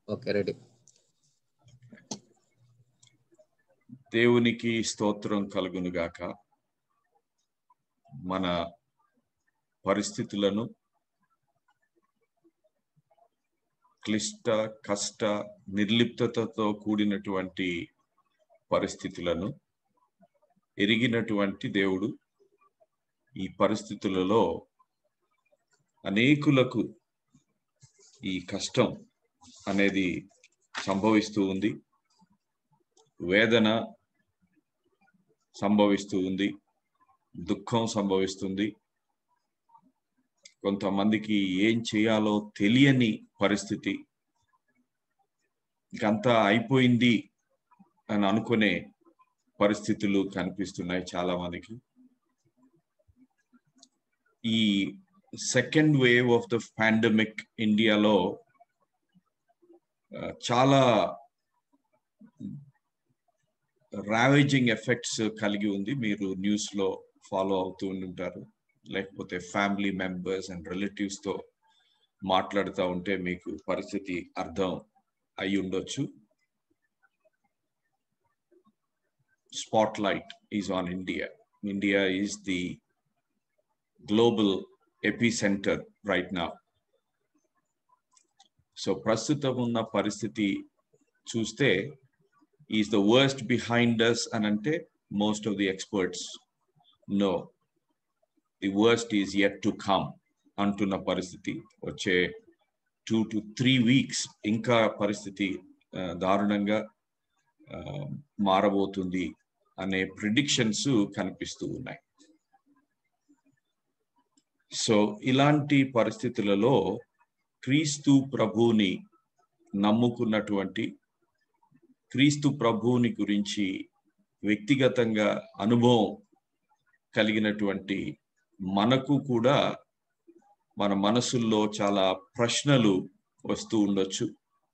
Okay ready దేవునికి స్తోత్రం కలుగునుగాక మన పరిస్థితులను క్లిష్ట కష్ట నిర్లిప్తతతో కూడినటువంటి పరిస్థితులను ఎరిగినటువంటి దేవుడు ఈ పరిస్థితులలో అనేకులకు ఈ కష్టం అనేది సంభవిస్తూ ఉంది వేదన సంభవిస్తూ ఉంది దుఃఖం సంభవిస్తుంది కొంతమందికి ఏం చేయాలో తెలియని పరిస్థితి ఇంకంతా అయిపోయింది అని అనుకునే పరిస్థితులు కనిపిస్తున్నాయి చాలా మందికి ఈ second wave of the pandemic ఇండియాలో చాలా రావేజింగ్ ఎఫెక్ట్స్ కలిగి ఉంది మీరు న్యూస్ లో ఫాలో అవుతూ ఉంటారు లేకపోతే ఫ్యామిలీ మెంబర్స్ అండ్ రిలేటివ్స్ తో మాట్లాడుతూ ఉంటే మీకు పరిస్థితి అర్థం అయి ఉండొచ్చు spotlight is on India India is the global epicentre right now so ప్రస్తుతం ఉన్న పరిస్థితి చూస్తే is the worst behind us అని అంటే most of the experts no the worst is yet to come అంటున్న పరిస్థితి వచ్చే టూ టు త్రీ వీక్స్ ఇంకా పరిస్థితి దారుణంగా మారబోతుంది అనే ప్రిడిక్షన్స్ కనిపిస్తూ ఉన్నాయి సో ఇలాంటి పరిస్థితులలో క్రీస్తు ప్రభువుని నమ్ముకున్నటువంటి క్రీస్తు ప్రభువుని గురించి వ్యక్తిగతంగా అనుభవం కలిగినటువంటి మనకు కూడా మన మనసుల్లో చాలా ప్రశ్నలు వస్తూ ఉండొచ్చు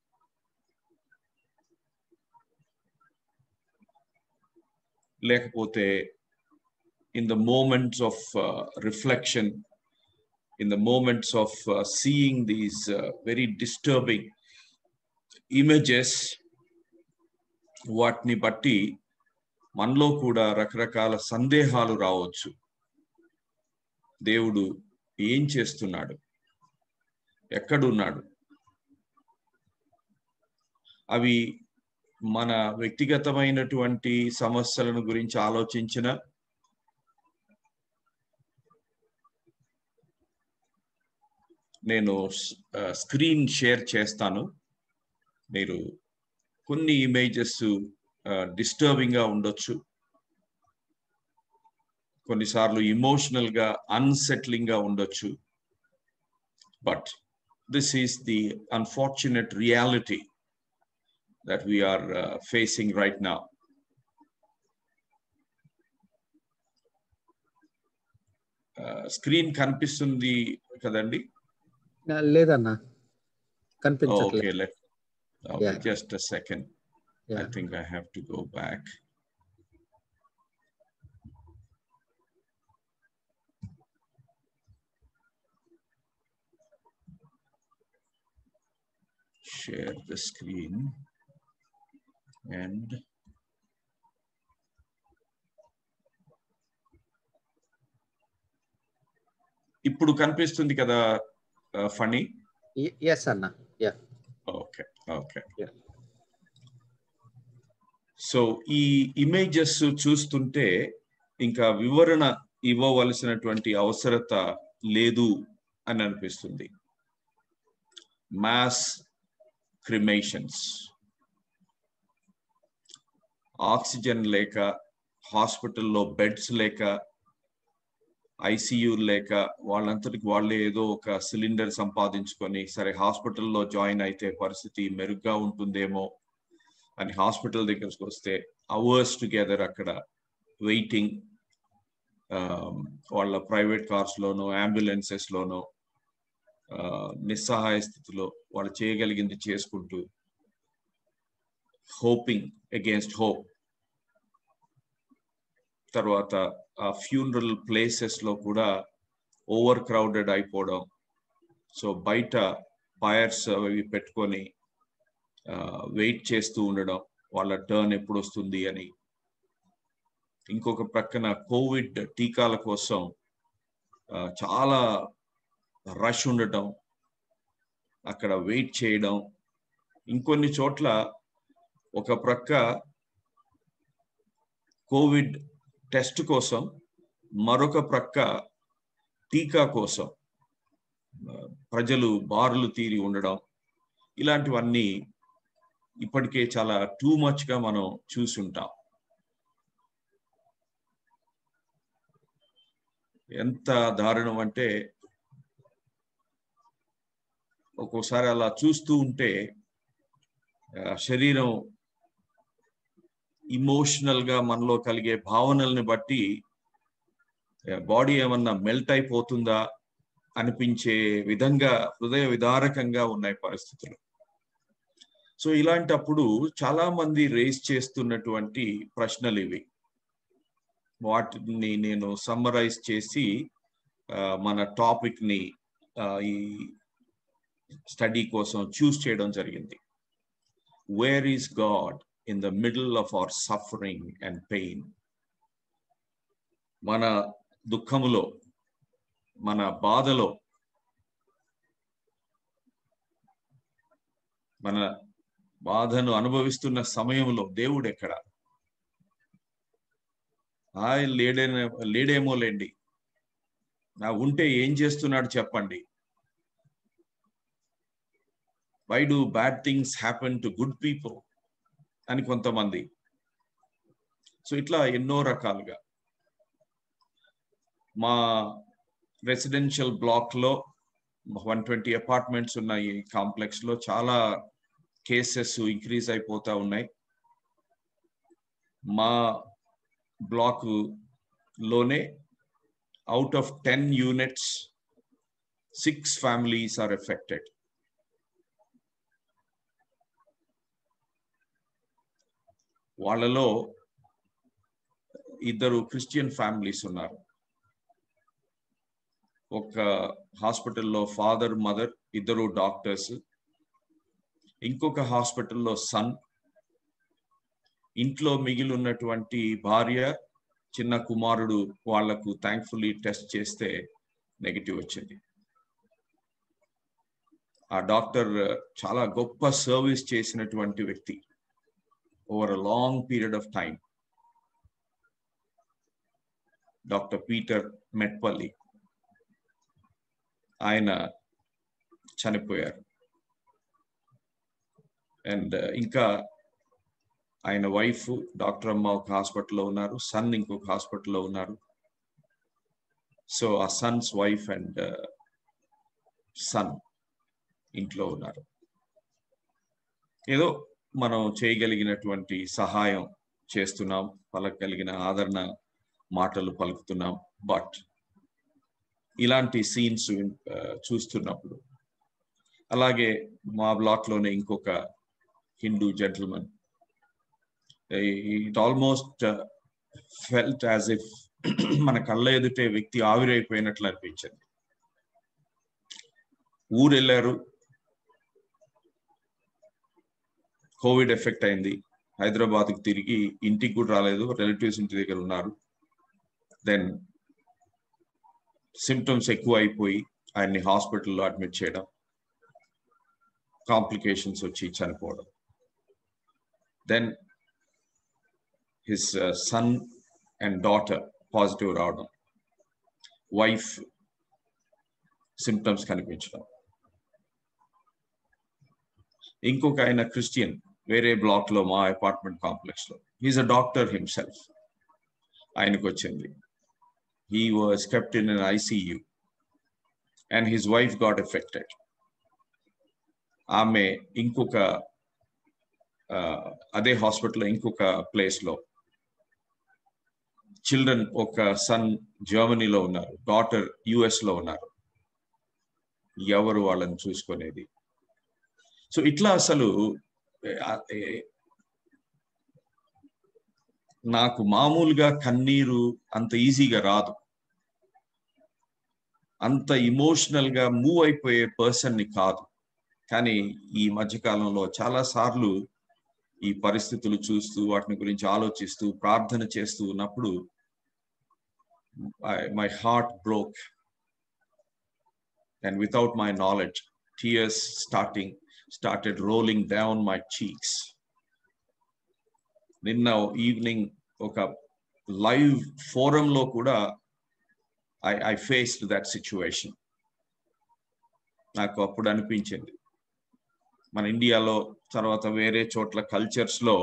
లేకపోతే in the moments of reflection in the moments of uh, seeing these uh, very disturbing images వాటిని బట్టి మనలో కూడా రకరకాల సందేహాలు రావచ్చు దేవుడు ఏం చేస్తున్నాడు ఎక్కడున్నాడు అవి మన వ్యక్తిగతమైనటువంటి సమస్యలను గురించి ఆలోచించిన నేను స్క్రీన్ షేర్ చేస్తాను మీరు కొన్ని ఇమేజెస్ డిస్టర్బింగ్ గా ఉండొచ్చు కొన్నిసార్లు ఇమోషనల్ గా అన్సెట్లింగ్ గా ఉండొచ్చు but this is the unfortunate reality that we are facing right now screen కనిపిస్తుంది కదండి లేదన్నా Okay, కనిపించట్లేదు let, okay, Yeah. just a second. I Yeah. think I have to go back. Share the screen and ఇప్పుడు కనిపిస్తుంది కదా Phani yes అన్న yeah okay okay Yeah. So ఈ images చూస్తుంటే ఇంకా వివరణ ఇవ్వవలసినటువంటి అవసరత లేదు అని అనిపిస్తుంది మాస్ క్రిమేషన్స్ ఆక్సిజన్ లేక హాస్పిటల్లో బెడ్స్ లేక ఐసీయూ లేక వాళ్ళంతటికి వాళ్ళే ఏదో ఒక సిలిండర్ సంపాదించుకొని సరే హాస్పిటల్లో జాయిన్ అయితే పరిస్థితి మెరుగ్గా ఉంటుందేమో అని హాస్పిటల్ దగ్గరకు వస్తే అవర్స్ టుగెదర్ అక్కడ వెయిటింగ్ వాళ్ళ ప్రైవేట్ కార్స్ లోనో అంబులెన్సెస్ లోనో ఆ, నిస్సహాయ స్థితిలో వాళ్ళు చేయగలిగింది చేసుకుంటూ హోపింగ్ అగేన్స్ట్ హోప్ తర్వాత ఆ ఫ్యూనరల్ ప్లేసెస్ లో కూడా ఓవర్ క్రౌడెడ్ అయిపోవడం సో బయట ఫైర్స్ అవి పెట్టుకొని వెయిట్ చేస్తూ ఉండడం వాళ్ళ టర్న్ ఎప్పుడు వస్తుంది అని ఇంకొక ప్రక్కన కోవిడ్ టీకాల కోసం చాలా రష్ ఉండటం అక్కడ వెయిట్ చేయడం ఇంకొన్ని చోట్ల ఒక ప్రక్క కోవిడ్ టెస్ట్ కోసం మరొక ప్రక్క టీకా కోసం ప్రజలు బారులు తీరి ఉండడం ఇలాంటివన్నీ ఇప్పటికే చాలా టూ మచ్గా మనం చూసుంటాం ఎంత దారుణం అంటే ఒక్కోసారి అలా చూస్తూ ఉంటే శరీరం ఇమోషనల్ గా మనలో కలిగే భావనల్ని బట్టి బాడీ ఏమన్నా మెల్ట్ అయిపోతుందా అనిపించే విధంగా హృదయ విదారకంగా ఉన్నాయి పరిస్థితులు సో ఇలాంటప్పుడు చాలా మంది రేస్ చేస్తున్నటువంటి ప్రశ్నలు ఇవి వాటిని నేను సమ్మరైజ్ చేసి మన టాపిక్ ని ఈ స్టడీ కోసం చూస్ చేయడం జరిగింది where is God in the middle of our suffering and pain మన దుఃఖములో మన బాధలో మన బాధను అనుభవిస్తున్న సమయంలో దేవుడు ఎక్కడ ఆయన లేడే లేడేమో లేండి నా ఉంటే ఏం చేస్తున్నాడు చెప్పండి why do bad things happen to good people అని కొంతమంది సో ఇట్లా ఎన్నో రకాలుగా మా రెసిడెన్షియల్ బ్లాక్ లో వన్ ట్వంటీ అపార్ట్మెంట్స్ ఉన్న ఈ కాంప్లెక్స్ లో చాలా కేసెస్ ఇంక్రీజ్ అయిపోతా ఉన్నాయి మా బ్లాక్ లోనే out of ten units six families are affected వాళ్ళలో ఇద్దరు క్రిస్టియన్ ఫ్యామిలీస్ ఉన్నారు ఒక హాస్పిటల్లో ఫాదర్ మదర్ ఇద్దరు డాక్టర్స్ ఇంకొక హాస్పిటల్లో సన్ ఇంట్లో మిగిలి ఉన్నటువంటి భార్య చిన్న కుమారుడు వాళ్లకు థ్యాంక్ఫుల్లీ టెస్ట్ చేస్తే నెగిటివ్ వచ్చింది ఆ డాక్టర్ చాలా గొప్ప సర్వీస్ చేసినటువంటి వ్యక్తి over a long period of time doctor Peter Metpalli ఆయన చనిపోయారు అండ్ ఇంకా ఆయన వైఫ్ డాక్టర్ అమ్మ ఒక హాస్పిటల్లో ఉన్నారు సన్ ఇంకొక హాస్పిటల్లో ఉన్నారు సో ఆ సన్స్ వైఫ్ అండ్ సన్ ఇంట్లో ఉన్నారు ఏదో మనం చేయగలిగినటువంటి సహాయం చేస్తున్నాం పలకగలిగిన ఆదరణ మాటలు పలుకుతున్నాం బట్ ఇలాంటి సీన్స్ చూస్తున్నప్పుడు అలాగే మా బ్లాక్ లోనే ఇంకొక Hindu gentleman it almost felt as if మన కళ్ళ ఎదుటే వ్యక్తి ఆవిరైపోయినట్లు అనిపించింది ఊరు వెళ్ళారు కోవిడ్ ఎఫెక్ట్ అయింది హైదరాబాద్కి తిరిగి ఇంటికి కూడా రాలేదు రిలేటివ్స్ ఇంటి దగ్గర ఉన్నారు దెన్ సిమ్టమ్స్ ఎక్కువ అయిపోయి ఆయన్ని హాస్పిటల్లో అడ్మిట్ చేయడం కాంప్లికేషన్స్ వచ్చి చనిపోవడం then his son and daughter positive రావడం వైఫ్ సిమ్టమ్స్ కనిపించడం ఇంకొక ఆయన క్రిస్టియన్ వేరే బ్లాక్ లో మా అపార్ట్మెంట్ కాంప్లెక్స్ లో హీస్ అ డాక్టర్ హిమ్సెల్ఫ్ ఆయనకు వచ్చింది he was kept in an ICU and his wife got affected. ఆమె ఇంకొక అదే హాస్పిటల్లో ఇంకొక ప్లేస్లో చిల్డ్రన్ ఒక సన్ జర్మనీలో ఉన్నారు డాటర్ యుఎస్లో ఉన్నారు ఎవరు వాళ్ళని చూసుకునేది సో ఇట్లా అసలు నాకు మామూలుగా కన్నీరు అంత ఈజీగా రాదు అంత ఇమోషనల్ గా మూవ్ అయిపోయే పర్సన్ ని కాదు కానీ ఈ మధ్యకాలంలో చాలా సార్లు ఈ పరిస్థితులు చూస్తూ వాటిని గురించి ఆలోచిస్తూ ప్రార్థన చేస్తూ ఉన్నప్పుడు my heart broke and without my knowledge tears starting started rolling down my cheeks నిన్న ఈవినింగ్ ఒక లైవ్ ఫోరంలో కూడా I I faced that situation నాకు అప్పుడు అనిపించింది మన ఇండియాలో తర్వాత వేరే చోట్ల కల్చర్స్ లో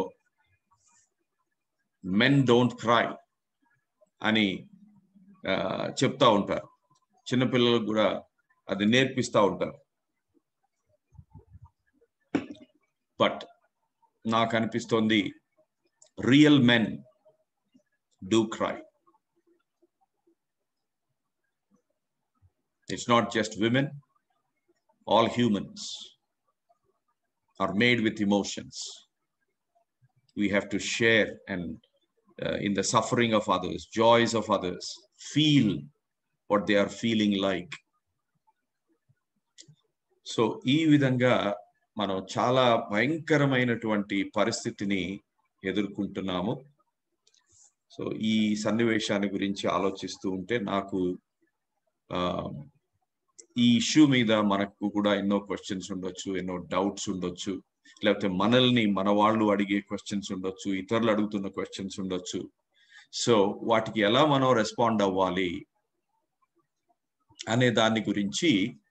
మెన్ డోంట్ క్రై అని చెప్తా ఉంటారు చిన్నపిల్లలకు కూడా అది నేర్పిస్తూ ఉంటారు బట్ నాకు అనిపిస్తోంది real men do cry it's not just women all humans are made with emotions. We have to share and uh, in the suffering of others, joys of others, feel what they are feeling like. So ఈ విధంగా మనం చాలా భయంకరమైనటువంటి పరిస్థితిని ఎదుర్కొంటున్నాము so ఈ సన్నివేశాన్ని గురించి ఆలోచిస్తూ ఉంటే నాకు ఈ ఇష్యూ మీద మనకు కూడా ఎన్నో క్వశ్చన్స్ ఉండొచ్చు ఎన్నో డౌట్స్ ఉండొచ్చు లేకపోతే మనల్ని మన వాళ్ళు అడిగే క్వశ్చన్స్ ఉండొచ్చు ఇతరులు అడుగుతున్న క్వశ్చన్స్ ఉండొచ్చు సో వాటికి ఎలా మనం రెస్పాండ్ అవ్వాలి అనే దాని గురించి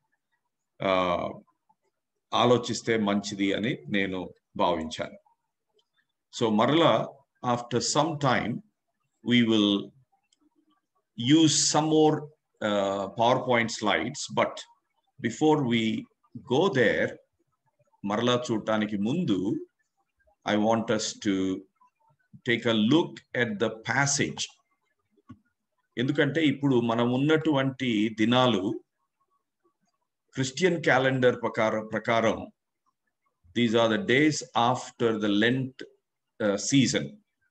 ఆలోచిస్తే మంచిది అని నేను భావించాను సో మరలా after some time we will use some more uh, PowerPoint slides, but before we go there, మరలా చూడటానికి ముందు I want us to take a look at the passage ఎందుకంటే ఇప్పుడు మనం ఉన్నటువంటి దినాలు క్రిస్టియన్ క్యాలెండర్ ప్రకారం ప్రకారం these are the days after the Lent season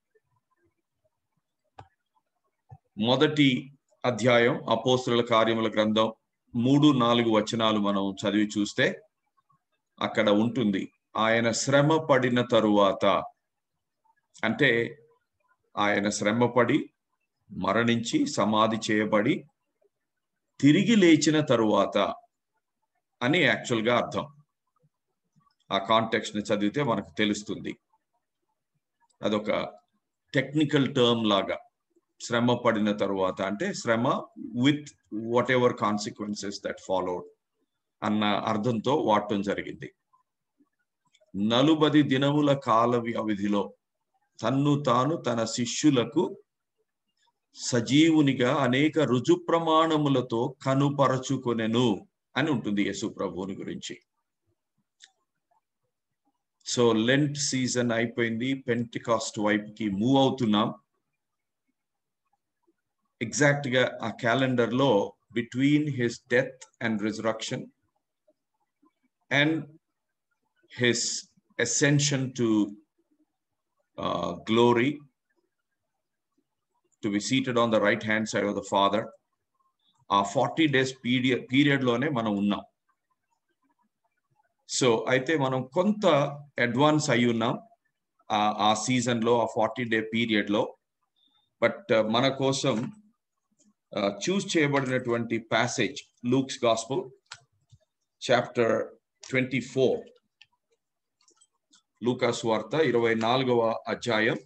మొదటి అధ్యాయం అపోస్తుల కార్యముల గ్రంథం మూడు నాలుగు వచనాలు మనం చదివి చూస్తే అక్కడ ఉంటుంది ఆయన శ్రమ పడిన తరువాత అంటే ఆయన శ్రమపడి మరణించి సమాధి చేయబడి తిరిగి లేచిన తరువాత అని యాక్చువల్గా అర్థం ఆ కాంటెక్స్ట్ ని చదివితే మనకు తెలుస్తుంది అదొక టెక్నికల్ టర్మ్ లాగా శ్రమ పడిన తరువాత అంటే శ్రమ with whatever consequences that followed అన్న అర్థంతో వాడటం జరిగింది నలుబది దినముల కాల వ్యవధిలో తన్ను తాను తన శిష్యులకు సజీవునిగా అనేక రుజు ప్రమాణములతో కనుపరచుకొనెను అని ఉంటుంది యేసు ప్రభువుని గురించి సో లెంట్ సీజన్ అయిపోయింది పెంటికాస్ట్ వైపుకి మూవ్ అవుతున్నాం ఎగ్జాక్ట్ గా ఆ క్యాలెండర్ లో between his death and resurrection and his ascension to uh, glory, to be seated on the right hand side of the Father. ఆ ఫార్టీ డేస్ పీరియడ్ పీరియడ్లోనే మనం ఉన్నాం సో అయితే మనం కొంత అడ్వాన్స్ అయి ఉన్నాం ఆ సీజన్లో ఆ ఫార్టీ డే పీరియడ్లో బట్ మన కోసం చూస్ చేయబడినటువంటి passage Luke's gospel chapter twenty four లూకాస్ వార్త ఇరవై నాలుగవ అధ్యాయం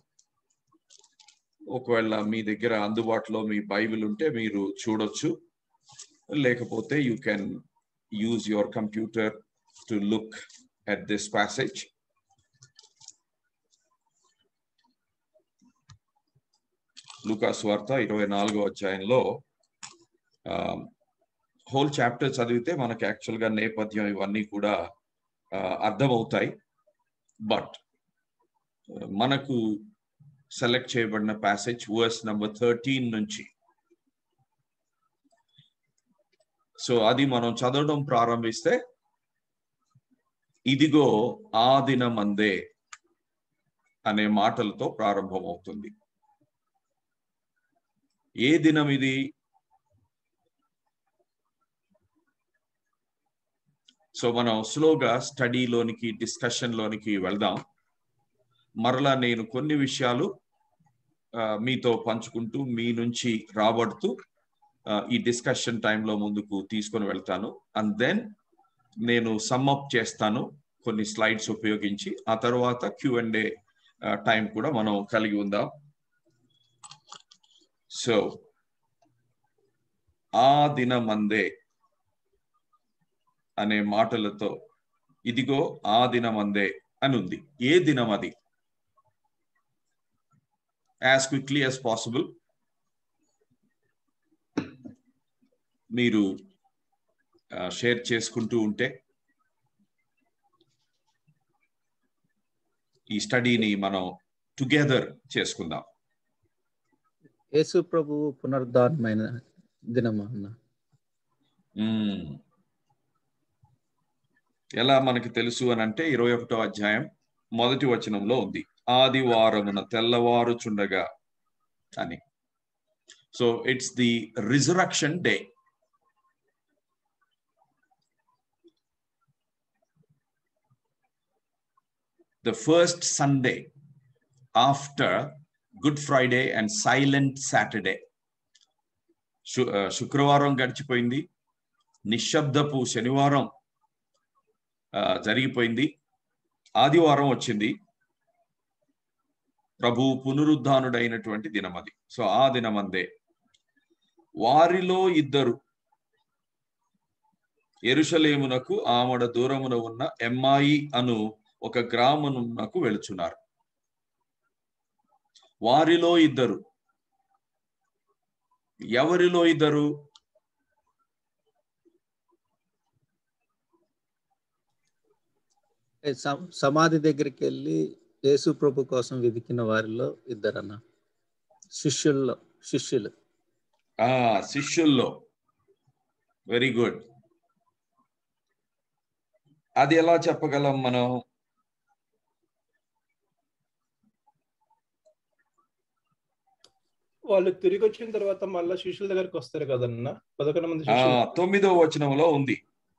ఒకవేళ మీ దగ్గర అందుబాటులో మీ బైబిల్ ఉంటే మీరు చూడొచ్చు లేకపోతే you can use your computer to look at this passage లూకాస్ వార్త ఇరవై నాలుగో అధ్యాయంలో హోల్ చాప్టర్ చదివితే మనకి యాక్చువల్గా నేపథ్యం ఇవన్నీ కూడా అర్థమవుతాయి బట్ మనకు సెలెక్ట్ చేయబడిన ప్యాసేజ్ వర్స్ నెంబర్ థర్టీన్ నుంచి సో అది మనం చదవడం ప్రారంభిస్తే ఇదిగో ఆ దినమందే అనే మాటలతో ప్రారంభమవుతుంది ఏ దినం ఇది సో మనం స్లోగా స్టడీలోనికి డిస్కషన్లోనికి వెళ్దాం మరలా నేను కొన్ని విషయాలు మీతో పంచుకుంటూ మీ నుంచి రాబడుతూ ఈ డిస్కషన్ టైంలో ముందుకు తీసుకొని వెళ్తాను అండ్ దెన్ నేను సమ్అప్ చేస్తాను కొన్ని స్లైడ్స్ ఉపయోగించి ఆ తర్వాత క్యూ అండ్ ఏ టైం కూడా మనం కలిగి ఉందాం సో ఆ దినమందే అనే మాటలతో ఇదిగో ఆ దినమందే అని ఉంది ఏ దినం అది యాజ్ క్విక్లీ యాజ్ పాసిబుల్ మీరు షేర్ చేసుకుంటూ ఉంటే ఈ స్టడీని మనం టుగెదర్ చేసుకుందాం యేసు ప్రభు పునరుద్ధానమైన దినమా అన్న ఎలా మనకి తెలుసు అని అంటే ఇరవై ఒకటో అధ్యాయం మొదటి వచనంలో ఉంది ఆదివారమున తెల్లవారుచుండగా అని so it's the resurrection day the first Sunday after Good Friday and Silent Saturday. శుక్రవారం గడిచిపోయింది నిశ్శబ్దపు శనివారం జరిగిపోయింది ఆదివారం వచ్చింది ప్రభు పునరుద్ధానుడైనటువంటి దినం అది సో ఆ దినమందే వారిలో ఇద్దరు ఎరుషలేమునకు ఆమడ దూరమున ఉన్న ఎమ్మాయి అను ఒక గ్రామమునకు వెళుచున్నారు వారిలో ఇద్దరు ఎవరిలో ఇద్దరు సమాధి దగ్గరికి వెళ్ళి యేసు ప్రభు కోసం వెతికిన వారిలో ఇద్దరన్న శిష్యుల్లో శిష్యులు ఆ శిష్యుల్లో వెరీ గుడ్ అది ఎలా చెప్పగలం మనం వాళ్ళు తిరిగి వచ్చిన తర్వాత మళ్ళీ శిష్యుల దగ్గరికి వస్తారు కదన్న పదకొండు మంది తొమ్మిదో వచనంలో ఉంది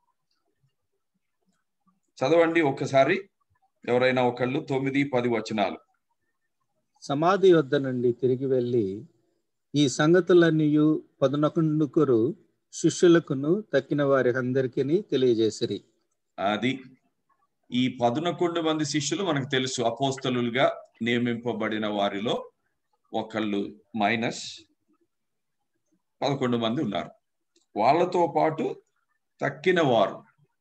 చదవండి ఒక్కసారి ఎవరైనా ఒకళ్ళు తొమ్మిది పది వచనాలు సమాధి వద్ద నుండి తిరిగి వెళ్ళి ఈ సంగతులన్నీ పదునొకండుకురు శిష్యులకును తక్కిన వారి అందరికీ తెలియజేసిరి అది ఈ పదునకొండు మంది శిష్యులు మనకు తెలుసు అపోస్తలులుగా నియమింపబడిన వారిలో ఒకళ్ళు మైనస్ పదకొండు మంది ఉన్నారు వాళ్ళతో పాటు తక్కిన వారు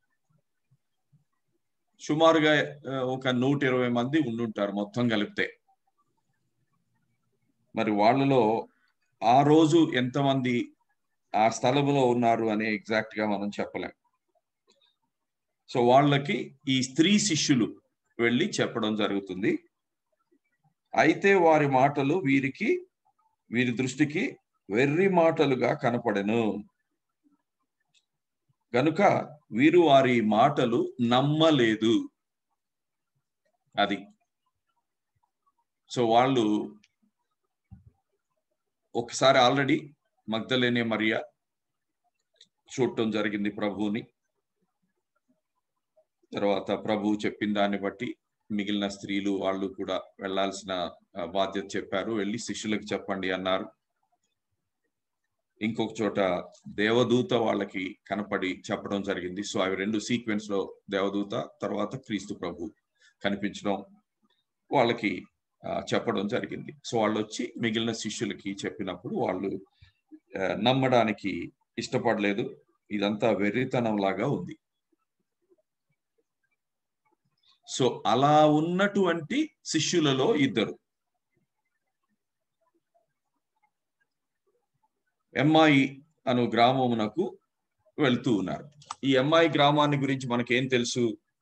సుమారుగా ఒక నూట ఇరవై మంది ఉండుంటారు మొత్తం కలిపితే మరి వాళ్ళలో ఆ రోజు ఎంతమంది ఆ స్థలంలో ఉన్నారు అని ఎగ్జాక్ట్ గా మనం చెప్పలేం సో వాళ్ళకి ఈ స్త్రీ శిష్యులు వెళ్ళి చెప్పడం జరుగుతుంది అయితే వారి మాటలు వీరికి వీరి దృష్టికి వెర్రి మాటలుగా కనపడెను గనుక వీరు వారి మాటలు నమ్మలేదు అది సో వాళ్ళు ఒకసారి ఆల్రెడీ మగ్ధలేనే మరియా చూడటం జరిగింది ప్రభువుని తర్వాత ప్రభు చెప్పిన దాన్ని బట్టి మిగిలిన స్త్రీలు వాళ్ళు కూడా వెళ్లాల్సిన బాధ్యత చెప్పారు వెళ్ళి శిష్యులకు చెప్పండి అన్నారు ఇంకొక చోట దేవదూత వాళ్ళకి కనపడి చెప్పడం జరిగింది సో అవి రెండు సీక్వెన్స్ లో దేవదూత తర్వాత క్రీస్తు ప్రభు కనిపించడం వాళ్ళకి చెప్పడం జరిగింది సో వాళ్ళు వచ్చి మిగిలిన శిష్యులకి చెప్పినప్పుడు వాళ్ళు నమ్మడానికి ఇష్టపడలేదు ఇదంతా వెర్రితనం లాగా ఉంది సో అలా ఉన్నటువంటి శిష్యులలో ఇద్దరు ఎంఐ అను గ్రామమునకు వెళ్తూ ఉన్నారు ఈ ఎంఐ గ్రామాన్ని గురించి మనకేం తెలుసు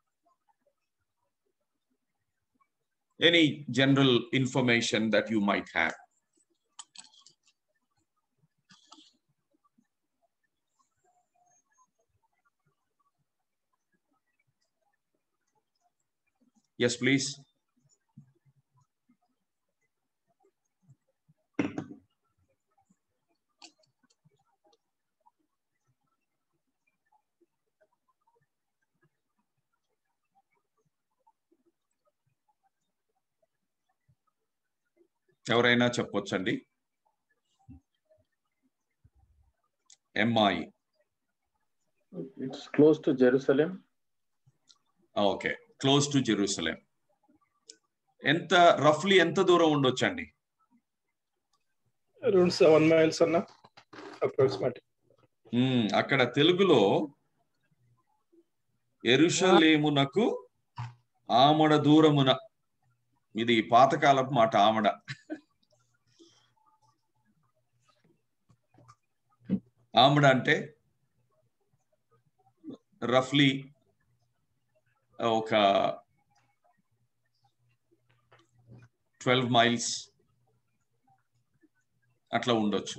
any general information that you might have Yes, please. ఎవరైనా చెప్పొచ్చండి ఎంఐ It's close to Jerusalem. Okay close to Jerusalem ఎంత రఫ్లీ ఎంత దూరం ఉండొచ్చండి అరౌండ్ సెవెన్ మైల్స్ అన్న అప్రాక్సిమేట్ మ్మ్, అక్కడ తెలుగులో ఎరుషలేమునకు ఆమడ దూరమున ఇది పాతకాలపు మాట ఆమడ ఆమడ అంటే రఫ్లీ ఒక ట్వెల్వ్ మైల్స్ అట్లా ఉండొచ్చు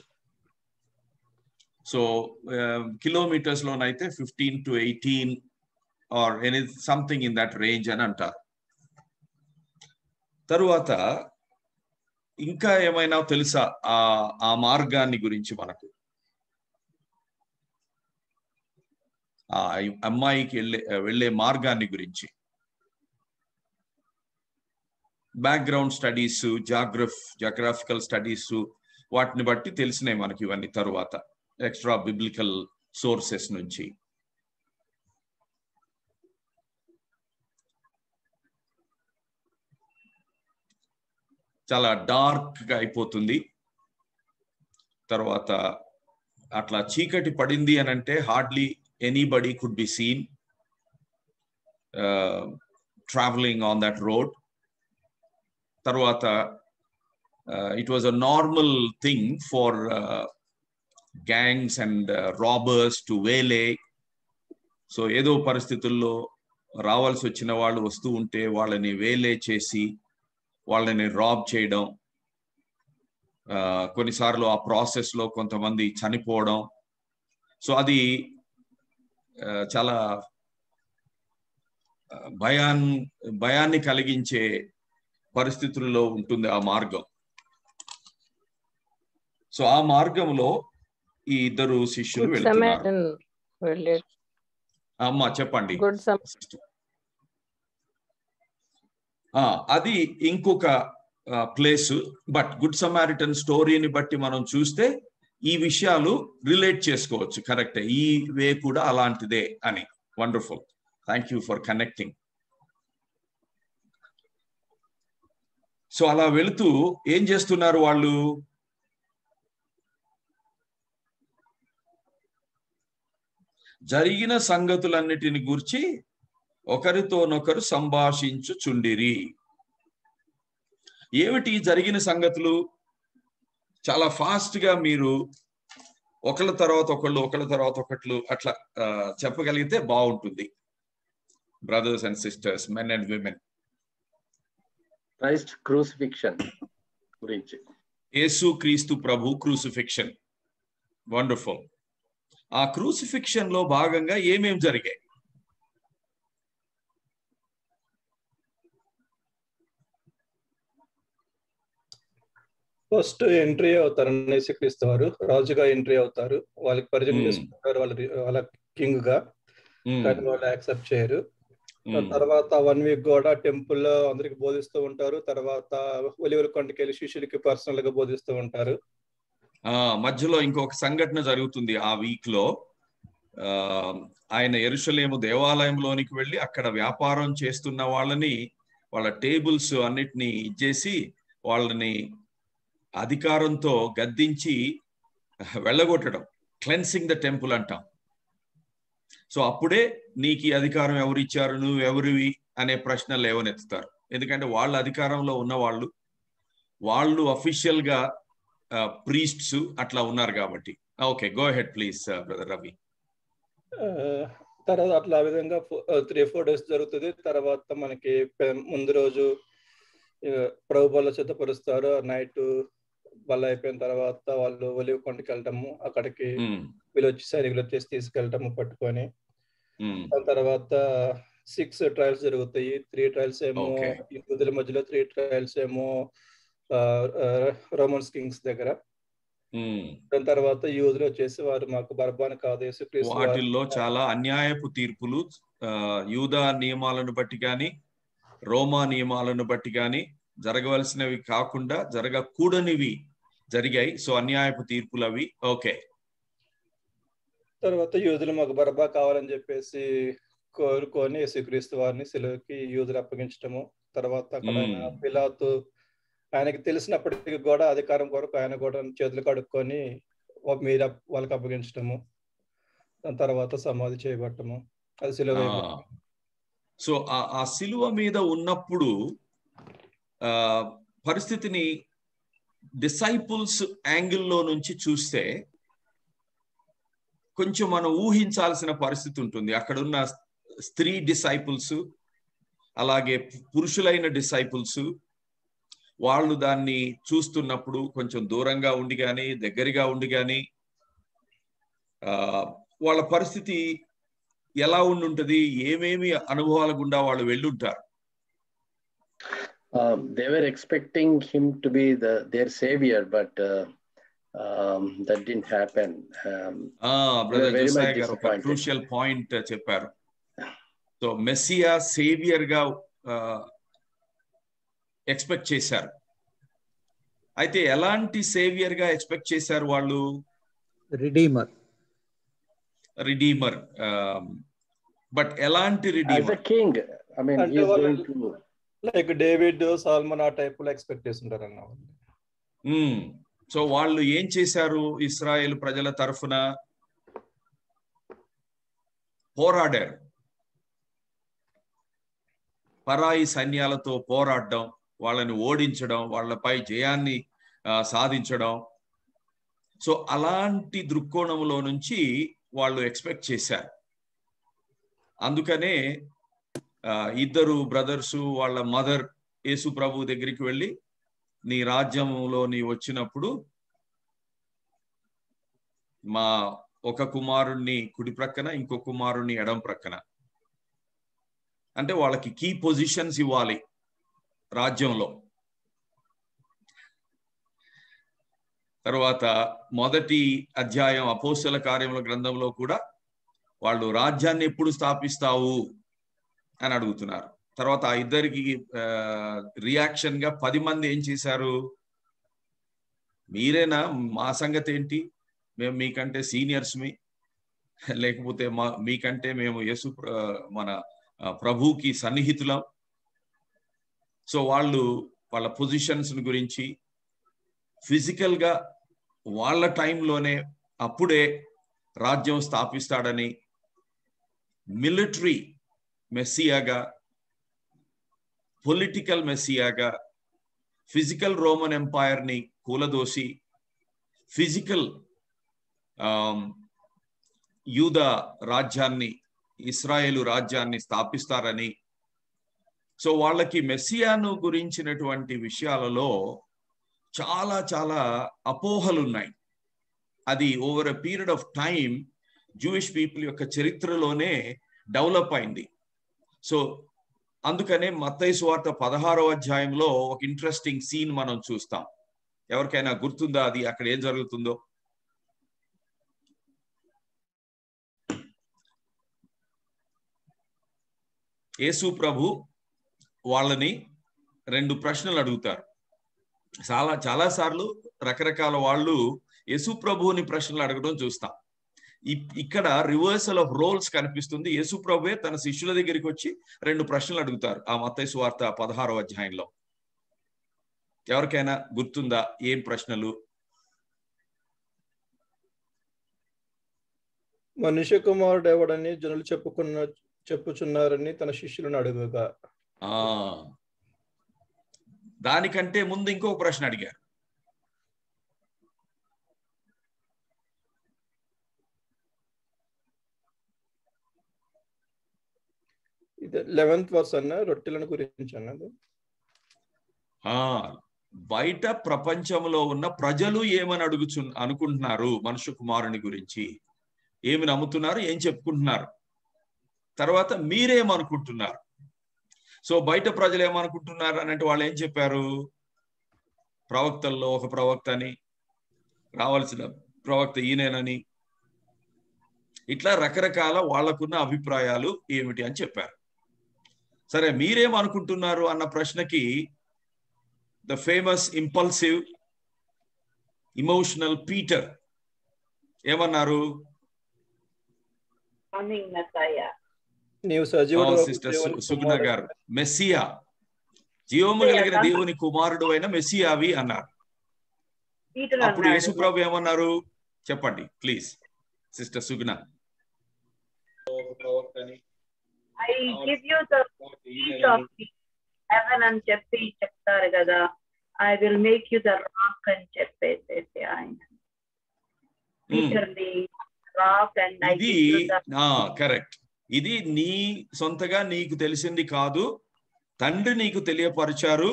సో కిలోమీటర్స్ లోనైతే fifteen to eighteen or any something in that range అని అంటారు తరువాత ఇంకా ఏమైనా తెలుసా ఆ ఆ మార్గాన్ని గురించి మనకు ఆ అమ్మాయికి వెళ్ళే వెళ్ళే మార్గాన్ని గురించి background studies geograph geographical studies వాటిని బట్టి తెలిసినాయి మనకి ఇవన్నీ తరువాత ఎక్స్ట్రా బిబ్లికల్ సోర్సెస్ నుంచి చాలా డార్క్ గా అయిపోతుంది తర్వాత అట్లా చీకటి పడింది అని అంటే hardly anybody could be seen travelling on that road తర్వాత it was a normal thing for gangs and robbers to waylay so ఏదో పరిస్థితుల్లో రావాల్సి వచ్చిన వాళ్ళు వస్తూ ఉంటే వాళ్ళని వేలే చేసి వాళ్ళని రాబ్ చేయడం కొన్నిసార్లు ఆ ప్రాసెస్ లో కొంతమంది చనిపోవడం సో అది చాలా భయాన్ భయాన్ని కలిగించే పరిస్థితుల్లో ఉంటుంది ఆ మార్గం సో ఆ మార్గంలో ఈ ఇద్దరు శిష్యులు గుడ్ వెళ్తున్నారు సమaritan వెళ్ళే అమ్మా చెప్పండి గుడ్ సమ ఆ, అది ఇంకొక ప్లేస్ బట్ గుడ్ సమారిటన్ స్టోరీని బట్టి మనం చూస్తే ఈ విషయాలు రిలేట్ చేసుకోవచ్చు కరెక్ట్ ఈ వే కూడా అలాంటిదే అని wonderful thank you for connecting so అలా వెళుతూ ఏం చేస్తున్నారు వాళ్ళు జరిగిన సంగతులన్నిటిని గూర్చి ఒకరితోనొకరు సంభాషించుచుండిరి ఏమిటి జరిగిన సంగతులు చాలా ఫాస్ట్ గా మీరు ఒకళ్ళ తర్వాత ఒకళ్ళు ఒకళ్ళ తర్వాత ఒకళ్ళు అట్లా ఆ, చెప్పగలిగితే బాగుంటుంది brothers and sisters men and women Christ crucifixion గురించి యేసు క్రీస్తు ప్రభు క్రూసిఫిక్షన్ వండర్ఫుల్ ఆ క్రూసిఫిక్షన్ లో భాగంగా ఏమేం జరిగాయి ఫస్ట్ ఎంట్రీ అవుతారు యేసుక్రీస్తు వారు రాజుగా ఎంట్రీ అవుతారు వాళ్ళకి పరిచయం Hmm. చేసుకుంటారు వాళ్ళ వాళ్ళ కింగ్ గా ఉమ్, కానీ వాళ్ళు యాక్సెప్ట్ చేయరు ఉమ్, తర్వాత వన్ వీక్ కూడా టెంపుల్ లో అందరికి బోధిస్తూ ఉంటారు తర్వాత ఒలివల కొండకి వెళ్ళి శిష్యులకి పర్సనల్ గా బోధిస్తూ ఉంటారు ఆ మధ్యలో ఇంకొక సంఘటన జరుగుతుంది ఆ వీక్ లో ఆ ఆయన ఎరుషలేము దేవాలయంలోనికి వెళ్ళి అక్కడ వ్యాపారం చేస్తున్న వాళ్ళని వాళ్ళ టేబుల్స్ అన్నిటినీ ఇచ్చేసి వాళ్ళని అధికారంతో గద్దించి వెళ్ళగొట్టడం క్లెన్సింగ్ ద టెంపుల్ అంటాం సో అప్పుడే నీకు ఈ అధికారం ఎవరు ఇచ్చారు నువ్వు ఎవరివి అనే ప్రశ్న లేవనెత్తుతారు ఎందుకంటే వాళ్ళ అధికారంలో ఉన్న వాళ్ళు వాళ్ళు అఫీషియల్ గా ప్రీస్ట్స్ అట్లా ఉన్నారు కాబట్టి okay go ahead please brother Ravi ఆ, తర్వాత అట్లా ఆ విధంగా త్రీ ఫోర్ డేస్ జరుగుతుంది తర్వాత మనకి పె- ముందు రోజు ఆ, ప్రభు బల్ల సిద్ధపరుస్తారు నైట్ బల్ల అయిపోయిన తర్వాత వాళ్ళు ఒలివ కొండకి వెళ్ళటము అక్కడికి ఉమ్, వీళ్ళు వచ్చి సరిగ్గా వచ్చేసి తీసుకెళ్ళటము పట్టుకొని ఉమ్, దాని తర్వాత సిక్స్ ట్రయల్స్ జరుగుతాయి త్రీ ట్రయల్స్ ఏమో Okay. యూదుల మధ్యలో త్రీ ట్రయల్స్ ఏమో రోమన్స్ కింగ్స్ దగ్గర ఉమ్. దాని తర్వాత యూదులు వచ్చేసి వారు మాకు బర్బాన్ కాదు యేసుక్రీస్తు వారు- వాటిల్లో చాలా అన్యాయపు తీర్పులు ఆ, యూదా నియమాలను బట్టి కానీ రోమా నియమాలను బట్టి కానీ జరగవలసినవి కాకుండా జరగకూడనివి జరిగాయి సో అన్యాయపు తీర్పులు అవి ఓకే తర్వాత యూదులు మాకు బరబా కావాలని చెప్పేసి కోరుకొని యేసుక్రీస్తు వారిని సెలవుకి యూదులు అప్పగించటము తర్వాత అక్కడ ఆయన మ్మ్. పిలాతు ఆయనకి తెలిసినప్పటికీ కూడా అధికారం కొరకు ఆయన కూడా చేతులు కడుక్కొని వా- మీరు అప్- వాళ్ళకి అప్పగించటము దాని తర్వాత సమాధి చేయబట్టము అది సెలవు సో ఆ- ఆ సిలువ మీద ఉన్నప్పుడు ఆ పరిస్థితిని డిసైపుల్స్ యాంగిల్లో నుంచి చూస్తే కొంచెం మనం ఊహించాల్సిన పరిస్థితి ఉంటుంది అక్కడ ఉన్న స్త్రీ డిసైపుల్స్ అలాగే పురుషులైన డిసైపుల్స్ వాళ్ళు దాన్ని చూస్తున్నప్పుడు కొంచెం దూరంగా ఉండి కానీ దగ్గరగా ఉండి కానీ ఆ, వాళ్ళ పరిస్థితి ఎలా ఉండి ఉంటది ఏమేమి అనుభవాల గుండా వాళ్ళు వెళ్ళుంటారు Um, they were expecting him to be the their savior, but uh, um, that didn't happen. Um, ఆ బ్రదర్ very much జోసాయ్ గారు ఒక disappointed. క్రూషియల్ పాయింట్ చెప్పారు సో మెస్సియా సేవియర్ గా ఎక్స్పెక్ట్ చేశారు అయితే ఎలాంటి సేవియర్ గా ఎక్స్పెక్ట్ చేశారు వాళ్ళు రిడీమర్ రిడీమర్ బట్ ఎలాంటి as a redeemer king, I mean, And he is they were- going to. Like David Solomon ఆ టైప్ లో ఎక్స్పెక్ట్ చేస్తుంటారు అన్న సో వాళ్ళు ఏం చేశారు ఇస్రాయేల్ ప్రజల తరఫున పోరాడారు పరాయి సైన్యాలతో పోరాడడం వాళ్ళని ఓడించడం వాళ్ళపై జయాన్ని ఆ, సాధించడం సో అలాంటి దృక్కోణంలో నుంచి వాళ్ళు ఎక్స్పెక్ట్ చేశారు అందుకనే ఆ, ఇద్దరు బ్రదర్స్ వాళ్ళ మదర్ యేసు ప్రభు దగ్గరికి వెళ్ళి నీ రాజ్యంలో నీ వచ్చినప్పుడు మా ఒక కుమారుణ్ణి కుడి ప్రక్కన ఇంకో కుమారుణ్ణి ఎడం ప్రక్కన అంటే వాళ్ళకి కీ పొజిషన్స్ ఇవ్వాలి రాజ్యంలో తర్వాత మొదటి అధ్యాయం అపోస్తల కార్యముల గ్రంథంలో కూడా వాళ్ళు రాజ్యాన్ని ఎప్పుడు స్థాపిస్తావు అని అడుగుతున్నారు తర్వాత ఆ ఇద్దరికి రియాక్షన్ గా పది మంది ఏం చేశారు మీరేనా మా సంగతి ఏంటి మేము మీకంటే సీనియర్స్ మీ లేకపోతే మా మీకంటే మేము యేసు ప్ర- మన ఆ, ప్రభుకి సన్నిహితులం సో వాళ్ళు వాళ్ళ పొజిషన్స్ గురించి ఫిజికల్ గా వాళ్ళ టైంలోనే అప్పుడే రాజ్యం స్థాపిస్తాడని మిలిటరీ మెస్సియాగా పొలిటికల్ మెస్సియాగా ఫిజికల్ రోమన్ ఎంపైర్ ని కూలదోసి ఫిజికల్ యూద రాజ్యాన్ని ఇస్రాయేలు రాజ్యాన్ని స్థాపిస్తారని సో వాళ్ళకి మెస్సియాను గురించినటువంటి విషయాలలో చాలా చాలా అపోహలు ఉన్నాయి అది over a period of time Jewish people యొక్క చరిత్రలోనే డెవలప్ అయింది సో అందుకనే మత్తయి సువార్త పదహారో అధ్యాయంలో ఒక ఇంట్రెస్టింగ్ సీన్ మనం చూస్తాం ఎవరికైనా గుర్తుందా అది అక్కడ ఏం జరుగుతుందో యేసు ప్రభు వాళ్ళని రెండు ప్రశ్నలు అడుగుతారు చాలా చాలా సార్లు రకరకాల వాళ్ళు యేసు ప్రభువుని ప్రశ్నలు అడగడం చూస్తాం ఇ- ఇక్కడ రివర్సల్ ఆఫ్ రోల్స్ కనిపిస్తుంది యేసు ప్రభువే తన శిష్యుల దగ్గరికి వచ్చి రెండు ప్రశ్నలు అడుగుతారు ఆ మత్తయి సువార్త పదహారో అధ్యాయంలో ఎవరికైనా గుర్తుందా ఏం ప్రశ్నలు మనుష్య కుమారుడు ఎవడని జనులు చెప్పుకున్న చెప్పుచున్నారని తన శిష్యులను అడుగుగా ఆ దానికంటే ముందు ఇంకో ప్రశ్న అడిగారు ఇది లెవెన్త్ వర్స్ అన్న రొట్టెలను గురించి అన్నది ఆ బయట ప్రపంచంలో ఉన్న ప్రజలు ఏమని అడుగుచు అనుకుంటున్నారు మనుష్య కుమారుని గురించి ఏమి నమ్ముతున్నారు ఏం చెప్పుకుంటున్నారు తర్వాత మీరేమనుకుంటున్నారు సో బయట ప్రజలు ఏమనుకుంటున్నారు అని అంటే వాళ్ళు ఏం చెప్పారు ప్రవక్తల్లో ఒక ప్రవక్త అని రావాల్సిన ప్రవక్త ఈయనేనని ఇట్లా రకరకాల వాళ్ళకున్న అభిప్రాయాలు ఏమిటి అని చెప్పారు సరే మీరేమనుకుంటున్నారు అన్న ప్రశ్నకి the famous impulsive emotional Peter ఏమన్నారు coming Messiah. నీవు సజీవుడు సిస్టర్ సుగుణ గారు మెస్సియా జీవము కలిగిన దేవుని కుమారుడు అయిన మెస్సియావి అన్నారు Peter అప్పుడు అన్నాడు యేసుప్రభు ఏమన్నారు చెప్పండి please sister Suguna I give you the peace of heaven అని చెప్పి చెప్తారు కదా I will make you the rock అని చెప్పేసేసి ఆయన Peter the rock and I ఇది కరెక్ట్ ఇది నీ సొంతగా నీకు తెలిసింది కాదు తండ్రి నీకు తెలియపరిచారు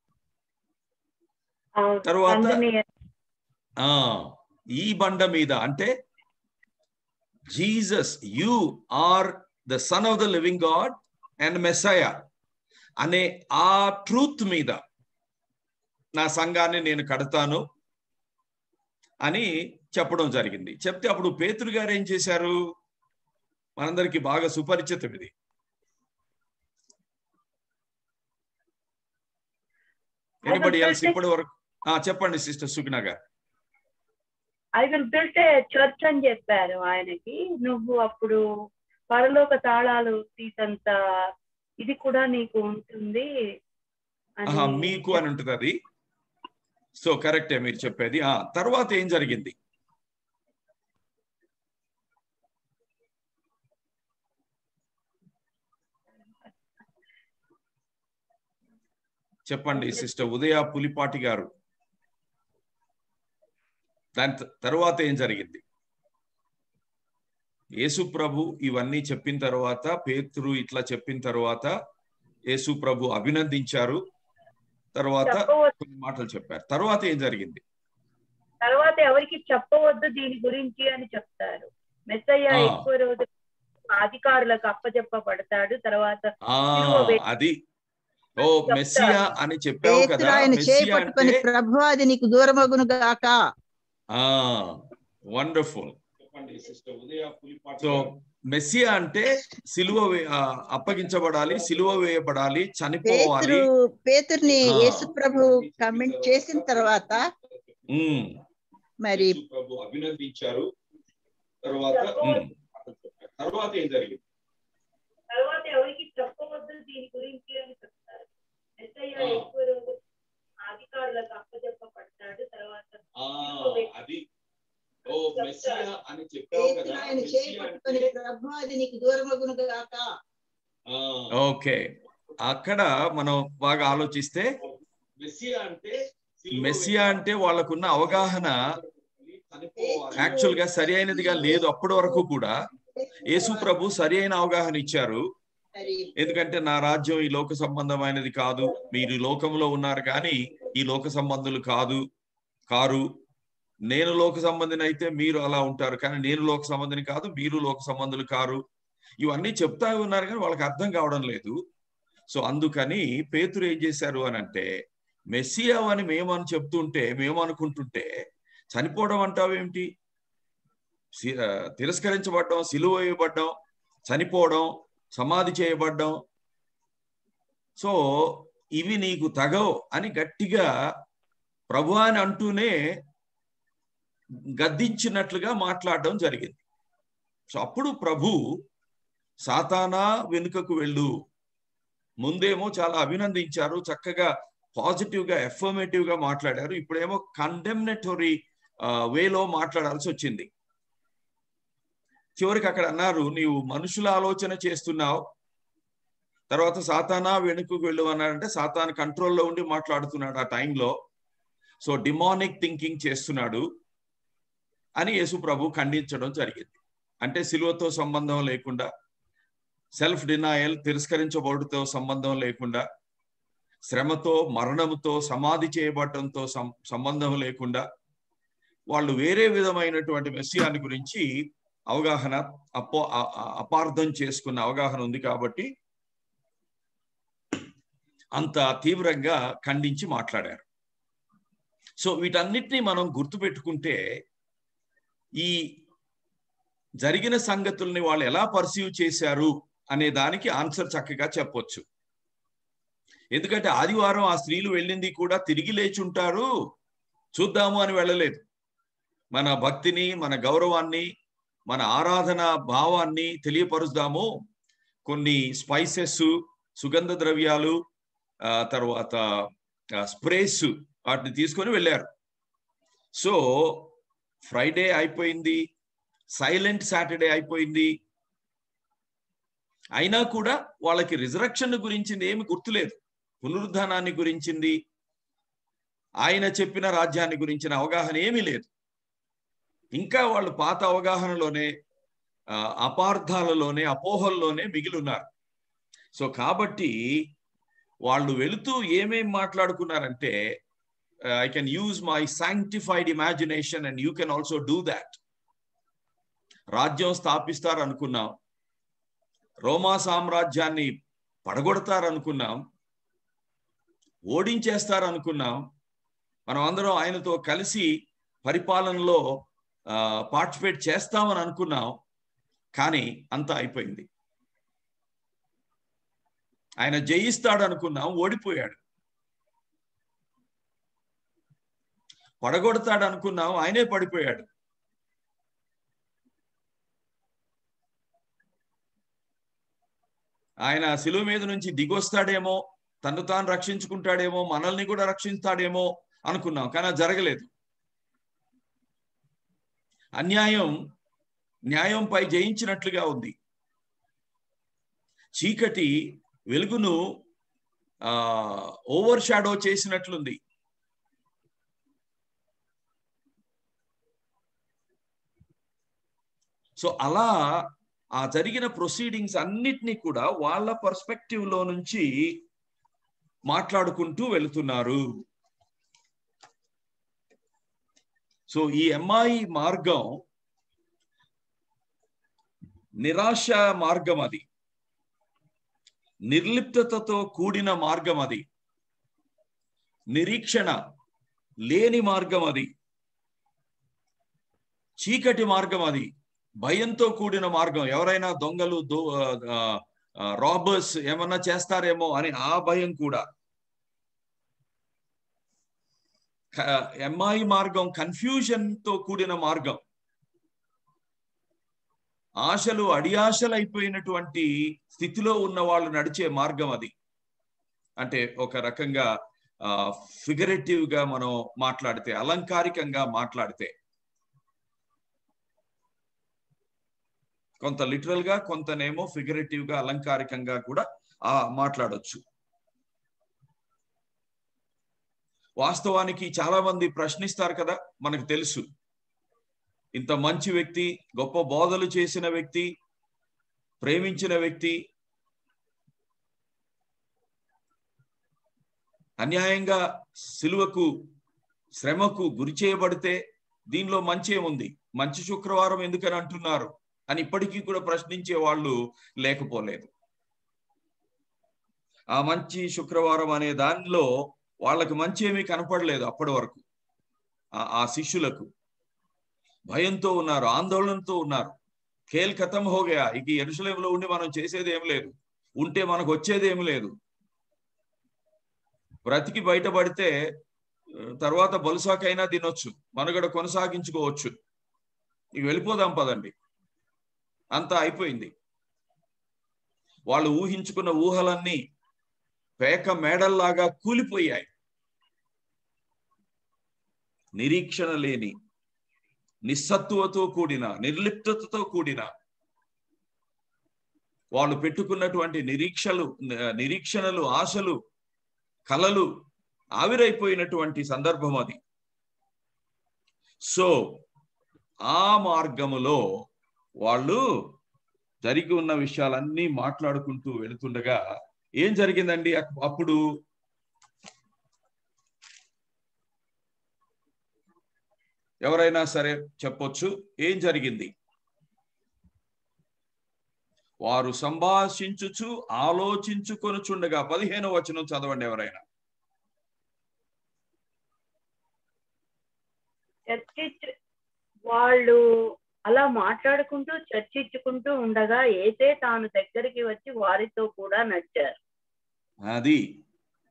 తర్వాత- ఆ ఈ బండ మీద అంటే Jesus you are the son of the living God and Messiah అనే ఆ ట్రూత్ మీద నా సంఘాన్ని నేను కడతాను అని చెప్పడం జరిగింది చెప్తే అప్పుడు పేతురు గారు ఏం చేశారు మనందరికి బాగా సుపరిచితం ఇది ఎనిబడి ఎల్స్ ఇప్పటి వరకు ఆ, చెప్పండి సిస్టర్ సుగ్నా గారు I will built a church అని చెప్పారు ఆయనకి నువ్వు అప్పుడు పరలోక తాళాలు తీసంత ఇది కూడా నీకు ఉంటుంది అని ఆహా, మీకు అని ఉంటుంది అది సో కరెక్టే మీరు చెప్పేది ఆ తర్వాత ఏం జరిగింది చెప్పండి సిస్టర్ ఉదయ పులిపాటి గారు దాని త- తర్వాత ఏం జరిగింది యేసు ప్రభు ఇవన్నీ చెప్పిన తర్వాత పేతురు ఇట్లా చెప్పిన తర్వాత యేసు ప్రభు అభినందించారు తర్వాత చెప్పవద్దు కొన్ని మాటలు చెప్పారు తర్వాత ఏం జరిగింది తర్వాత ఎవరికి చెప్పవద్దు దీని గురించి అని చెప్తారు మెస్సయ్య ఆ. ఎక్కువ రోజు అధికారులకు అప్పచెప్పబడతాడు తర్వాత ఆ సిలువ వే- అది ఓ మెస్సియా అని చెప్పావు పేతురు కదా ఆయన చేయి మెస్సియా పట్టుకొని అంటే ప్రభు అది నీకు దూరమగును గాక ఆ వండర్ఫుల్ సో మెస్సియా అంటే సిలువ వే- ఆ, అప్పగించబడాలి సిలువ వేయబడాలి చనిపోవాలి పేతురు పేతుర్ని ఆ. యేసు ప్రభు కమెంట్ చేసిన తర్వాత ఉమ్. మరి యేసు ప్రభు అభినందించారు తర్వాత ఉమ్. తర్వాత ఏం జరిగింది తర్వాత ఎవరికి చెప్పవద్దు దీని గురించి అని చెప్తారు మెస్సయ్య ఆ. ఎక్కువ రోజు అధికారులకు అప్పచెప్పబడతాడు తర్వాత ఆ అది ఓ మెస్సియా అని చెప్పావు పేతురు కదా ఆయన చేయి మెస్సియా పట్టుకొని అంటే ప్రభు అది నీకు దూరమగును గాక ఓకే అక్కడ మనం బాగా ఆలోచిస్తే మెస్సియా అంటే మెస్సియా అంటే వాళ్ళకున్న అవగాహన యాక్చువల్ గా సరి అయినదిగా లేదు అప్పటి వరకు కూడా యేసు ప్రభు సరి అయిన అవగాహన ఇచ్చారు మరి ఎందుకంటే నా రాజ్యం ఈ లోక సంబంధమైనది కాదు మీరు ఈ లోకంలో ఉన్నారు కానీ ఈ లోక సంబంధులు కాదు కారు నేను లోక సంబంధిని అయితే మీరు అలా ఉంటారు కానీ నేను లోక సంబంధిని కాదు మీరు లోక సంబంధులు కారు ఇవన్నీ చెప్తా ఉన్నారు కానీ వాళ్ళకి అర్థం కావడం లేదు సో అందుకని పేతురు ఏం చేశారు అని అంటే మెస్సియా అని మేమని చెప్తుంటే మేము అనుకుంటుంటే చనిపోవడం అంటావేమిటి సి- ఆ, తిరస్కరించబడ్డం సిలువ వేయబడ్డం చనిపోవడం సమాధి చేయబడ్డం సో ఇవి నీకు తగవు అని గట్టిగా ప్రభు అని అంటూనే గద్దించినట్లుగా మాట్లాడడం జరిగింది సో అప్పుడు ప్రభు సాతానా వెనుకకు వెళ్ళు ముందేమో చాలా అభినందించారు చక్కగా పాజిటివ్ గా ఎఫర్మేటివ్ గా మాట్లాడారు ఇప్పుడేమో కండెమ్నటరీ వేలో మాట్లాడాల్సి వచ్చింది చివరికి అక్కడ అన్నారు నీవు మనుషుల ఆలోచన చేస్తున్నావు తర్వాత సాతానా వెనుకకు వెళ్ళు అన్నాడంటే సాతాన్ కంట్రోల్లో ఉండి మాట్లాడుతున్నాడు ఆ టైంలో సో డిమానిక్ థింకింగ్ చేస్తున్నాడు అని యేసు ప్రభు ఖండించడం జరిగింది అంటే సిలువతో సంబంధం లేకుండా సెల్ఫ్ డినాయల్ తిరస్కరించబడుతో సంబంధం లేకుండా శ్రమతో మరణంతో సమాధి చేయబడటంతో సం- సంబంధం లేకుండా వాళ్ళు వేరే విధమైనటువంటి మెస్సియాని గురించి అవగాహన అపో అ- అ- అపార్థం చేసుకున్న అవగాహన ఉంది కాబట్టి అంత తీవ్రంగా ఖండించి మాట్లాడారు సో వీటన్నిటిని మనం గుర్తుపెట్టుకుంటే ఈ జరిగిన సంగతుల్ని వాళ్ళు ఎలా పర్సీవ్ చేశారు అనే దానికి ఆన్సర్ చక్కగా చెప్పొచ్చు ఎందుకంటే ఆదివారం ఆ స్త్రీలు వెళ్ళింది కూడా తిరిగి లేచి ఉంటారు చూద్దాము అని వెళ్ళలేదు మన భక్తిని మన గౌరవాన్ని మన ఆరాధన భావాన్ని తెలియపరుద్దాము కొన్ని స్పైసెస్ సుగంధ ద్రవ్యాలు ఆ తర్వాత స్ప్రేస్ వాటిని తీసుకొని వెళ్ళారు సో ఫ్రైడే అయిపోయింది సైలెంట్ సాటర్డే అయిపోయింది అయినా కూడా వాళ్ళకి రిజరక్షన్ గురించింది ఏమి గుర్తులేదు పునరుద్ధానాన్ని గురించింది ఆయన చెప్పిన రాజ్యాన్ని గురించిన అవగాహన ఏమీ లేదు ఇంకా వాళ్ళు పాత అవగాహనలోనే ఆ, అపార్థాలలోనే అపోహల్లోనే మిగిలి ఉన్నారు సో కాబట్టి వాళ్ళు వెళుతూ ఏమేం మాట్లాడుకున్నారంటే I can use my sanctified imagination and you can also do that రాజ్యం స్థాపిస్తారు అనుకున్నాం రోమా సామ్రాజ్యాన్ని పడగొడతారనుకున్నాం ఓడించేస్తారు అనుకున్నాం మనం అందరం ఆయనతో కలిసి పరిపాలనలో పార్టిసిపేట్ చేస్తామని అనుకున్నాం కానీ అంతా అయిపోయింది ఆయన జయిస్తాడు అనుకున్నాం ఓడిపోయాడు పడగొడతాడు అనుకున్నాం ఆయనే పడిపోయాడు ఆయన శిలువ మీద నుంచి దిగొస్తాడేమో తను తాను రక్షించుకుంటాడేమో మనల్ని కూడా రక్షిస్తాడేమో అనుకున్నాం కానీ అది జరగలేదు అన్యాయం న్యాయంపై జయించినట్లుగా ఉంది చీకటి వెలుగును ఆ ఓవర్ షాడో చేసినట్లుంది సో అలా ఆ జరిగిన ప్రొసీడింగ్స్ అన్నిటినీ కూడా వాళ్ళ పర్స్పెక్టివ్ లో నుంచి మాట్లాడుకుంటూ వెళుతున్నారు సో ఈ ఎంఐ మార్గం నిరాశ మార్గం అది నిర్లిప్తతతో కూడిన మార్గం అది నిరీక్షణ లేని మార్గం అది చీకటి మార్గం అది భయంతో కూడిన మార్గం ఎవరైనా దొంగలు రాబర్స్ ఏమన్నా చేస్తారేమో అని ఆ భయం కూడా ఎంఐ మార్గం కన్ఫ్యూజన్ తో కూడిన మార్గం ఆశలు అడియాశలు అయిపోయినటువంటి స్థితిలో ఉన్న వాళ్ళు నడిచే మార్గం అది అంటే ఒక రకంగా ఫిగరేటివ్ గా మనం మాట్లాడితే అలంకారికంగా మాట్లాడితే కొంత లిటరల్ గా కొంతనేమో ఫిగరేటివ్ గా అలంకారికంగా కూడా ఆ మాట్లాడొచ్చు వాస్తవానికి చాలా మంది ప్రశ్నిస్తారు కదా మనకు తెలుసు ఇంత మంచి వ్యక్తి గొప్ప బోధలు చేసిన వ్యక్తి ప్రేమించిన వ్యక్తి అన్యాయంగా సిలువకు శ్రమకు గురి చేయబడితే దీనిలో మంచి ఏముంది మంచి శుక్రవారం ఎందుకని అంటున్నారు అని ఇప్పటికీ కూడా ప్రశ్నించే వాళ్ళు లేకపోలేదు ఆ మంచి శుక్రవారం అనే దానిలో వాళ్ళకి మంచి ఏమీ కనపడలేదు అప్పటి వరకు ఆ శిష్యులకు భయంతో ఉన్నారు ఆందోళనతో ఉన్నారు ఖేల్ ఖతం హోగయా ఇక ఎరుసలేంలో ఉండి మనం చేసేది ఏం లేదు ఉంటే మనకు వచ్చేది ఏమి లేదు బ్రతికి బయటపడితే తర్వాత బలుసాకైనా తినొచ్చు మనుగడ కొనసాగించుకోవచ్చు ఇక వెళ్ళిపోదాం పదండి అంతా అయిపోయింది వాళ్ళు ఊహించుకున్న ఊహలన్నీ పేక మేడల్లాగా కూలిపోయాయి నిరీక్షణ లేని నిస్సత్తువతో కూడిన నిర్లిప్తతతో కూడిన వాళ్ళు పెట్టుకున్నటువంటి నిరీక్షలు నిరీక్షణలు ఆశలు కలలు ఆవిరైపోయినటువంటి సందర్భం అది సో ఆ మార్గములో వాళ్ళు జరిగి ఉన్న విషయాలన్నీ మాట్లాడుకుంటూ వెళుతుండగా ఏం జరిగిందండి అప్పుడు ఎవరైనా సరే చెప్పొచ్చు ఏం జరిగింది వారు సంభాషించుచు ఆలోచించుకొనుచుండగా పదిహేను వచనం చదవండి ఎవరైనా చర్చించు వాళ్ళు అలా మాట్లాడుకుంటూ చర్చించుకుంటూ ఉండగా ఏసే తాను దగ్గరికి వచ్చి వారితో కూడా నడిచారు అది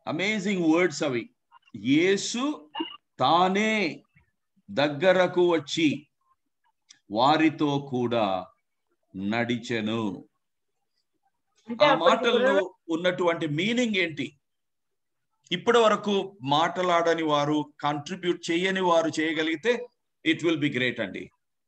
అమేజింగ్ వర్డ్స్ అవి యేసు తానే దగ్గరకు వచ్చి వారితో కూడా నడిచెను అంటే ఆ అప్పటికి మాటల్లో పునరు- ఉన్నటువంటి మీనింగ్ ఏంటి ఇప్పటి వరకు మాటలాడని వారు కాంట్రిబ్యూట్ చేయని వారు చేయగలిగితే ఇట్ విల్ బి గ్రేట్ అండి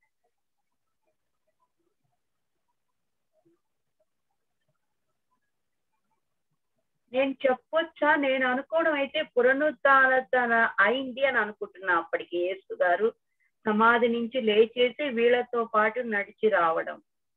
నేను చెప్పొచ్చా నేను అనుకోవడం అయితే పునరుద్ధాన అయింది అని అనుకుంటున్నా అప్పటికి యేసు గారు సమాధి నుంచి లేచేసి వీళ్ళతో పాటు నడిచి రావడం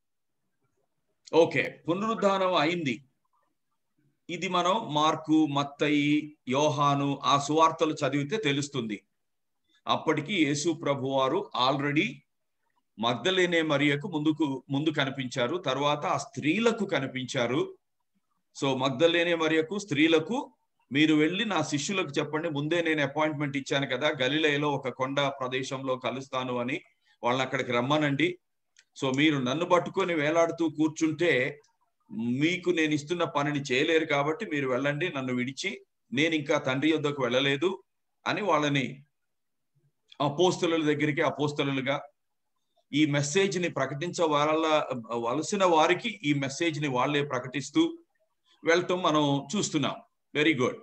ఓకే పునరుద్ధానం అయింది ఇది మనం మార్కు మత్తయి యోహాను ఆ సువార్తలు చదివితే తెలుస్తుంది అప్పటికి యేసు ప్రభు వారు ఆల్రెడీ మగ్ధలేనే మరియకు ముందుకు ముందు కనిపించారు తర్వాత ఆ స్త్రీలకు కనిపించారు సో మగ్ధలేనే మరియకు స్త్రీలకు మీరు వెళ్ళి నా శిష్యులకు చెప్పండి ముందే నేను అపాయింట్మెంట్ ఇచ్చాను కదా గలిలయలో ఒక కొండ ప్రదేశంలో కలుస్తాను అని వాళ్ళని అక్కడికి రమ్మనండి సో మీరు నన్ను పట్టుకొని వేలాడుతూ కూర్చుంటే మీకు నేను ఇస్తున్న పనిని చేయలేరు కాబట్టి మీరు వెళ్ళండి నన్ను విడిచి నేను ఇంకా తండ్రి యొద్దకు వెళ్ళలేదు అని వాళ్ళని అపోస్తలుల దగ్గరికి అపోస్తలులుగా ఈ మెసేజ్ ని ప్రకటించవాల వలసిన వారికి ఈ మెసేజ్ ని వాళ్ళే ప్రకటిస్తూ వెళ్ళటం మనం చూస్తున్నాం very good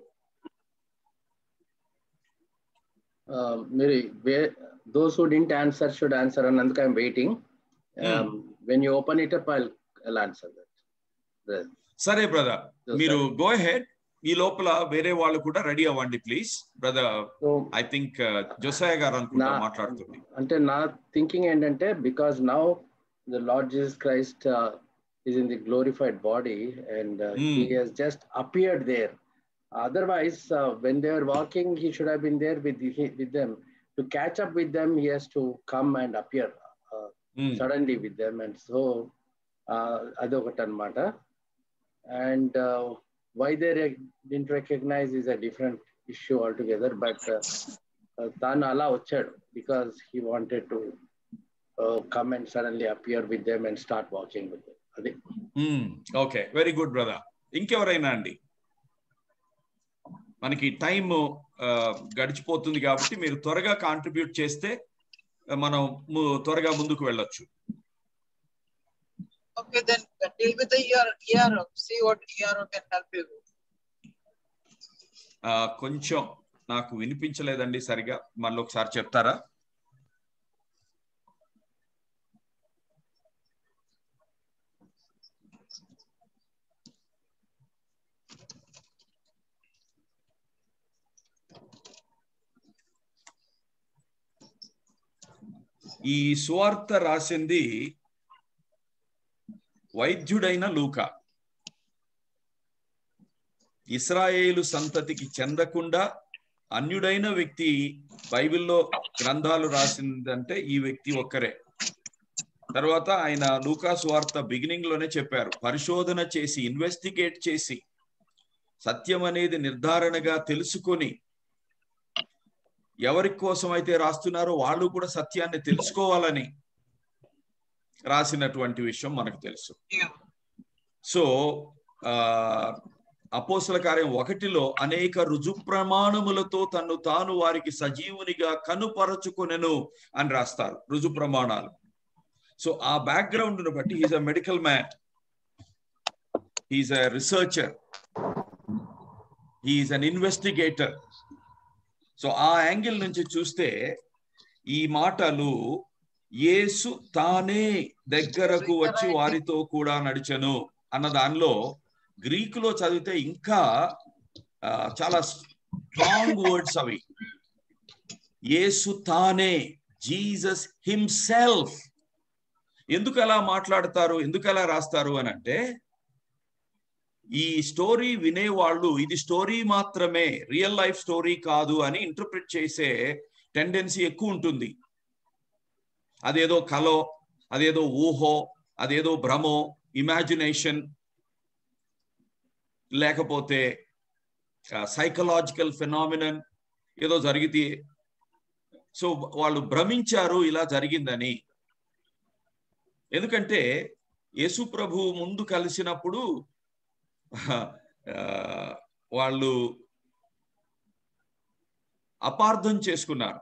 Uh, Mary, where, those who didn't answer should answer, and Nandika, I'm waiting. Um, When you open it up, I'll, I'll answer that. The- సరే బ్రదర్ those మీరు are- గో హెడ్ ఈ లోపల వేరే వాళ్ళు కూడా ready అవ్వండి please brother So, I think Josiah గారు అనుకుంటా నా- మాట్లాడుతుంది అంటే నా థింకింగ్ ఏంటంటే because now the Lord Jesus Christ is in the glorified body and uh, Hmm. he has just appeared there otherwise uh, when they were walking he should have been there with the, with them to catch up with them he has to come and appear uh, Hmm. suddenly with them and so uh, అదొకటి అనమాట and uh, why they re- didn't recognize is a different issue altogether but uh, uh, తాను అలా వచ్చాడు because he wanted to uh, come and suddenly appear with them and start walking with them అది okay very good brother ఇంకెవరైనా అండి మనకి time గడిచిపోతుంది కాబట్టి మీరు త్వరగా కాంట్రిబ్యూట్ చేస్తే ఆ, మనం ము- త్వరగా ముందుకు వెళ్ళొచ్చు Okay, then uh, deal with the ER, ERO. See what ERO can help you. ఆ, కొంచెం నాకు వినిపించలేదండి సరిగా మళ్ళీ ఒకసారి చెప్తారా ఈ సువార్త రాసింది వైద్యుడైన లూకా ఇస్రాయేలు సంతతికి చెందకుండా అన్యుడైన వ్యక్తి బైబిల్లో గ్రంథాలు రాసిందంటే ఈ వ్యక్తి ఒక్కరే తర్వాత ఆయన లూకాసు వార్త బిగినింగ్ లోనే చెప్పారు పరిశోధన చేసి ఇన్వెస్టిగేట్ చేసి సత్యం అనేది నిర్ధారణగా తెలుసుకొని ఎవరి కోసం అయితే రాస్తున్నారో వాళ్ళు కూడా సత్యాన్ని తెలుసుకోవాలని రాసినటువంటి విషయం మనకు తెలుసు Yeah. సో ఆ అపోసల కార్యం ఒకటిలో అనేక రుజు ప్రమాణములతో తను తాను వారికి సజీవునిగా కనుపరచుకొనెను అని రాస్తారు రుజు ప్రమాణాలు సో ఆ బ్యాక్గ్రౌండ్ ను బట్టి he's a medical man he's a researcher he's an investigator so ఆ యాంగిల్ నుంచి చూస్తే ఈ మాటలు యేసు తానే దగ్గరకు వచ్చి వారితో కూడా నడిచెను అన్న దానిలో గ్రీకులో చదివితే ఇంకా ఆ, చాలా స్ట్రాంగ్ వర్డ్స్ అవి యేసు తానే జీసస్ హిమ్సెల్ఫ్ ఎందుకు అలా మాట్లాడతారు ఎందుకు అలా రాస్తారు అని అంటే ఈ స్టోరీ వినేవాళ్ళు ఇది స్టోరీ మాత్రమే రియల్ లైఫ్ స్టోరీ కాదు అని ఇంటర్ప్రిట్ చేసే టెండెన్సీ ఎక్కువ ఉంటుంది అదేదో కలో అదేదో ఊహో అదేదో భ్రమో ఇమాజినేషన్ లేకపోతే సైకలాజికల్ ఫినామినన్ ఏదో జరిగితే సో వాళ్ళు భ్రమించారు ఇలా జరిగిందని ఎందుకంటే యేసు ప్రభు ముందు కలిసినప్పుడు ఆ, వాళ్ళు అపార్థం చేసుకున్నారు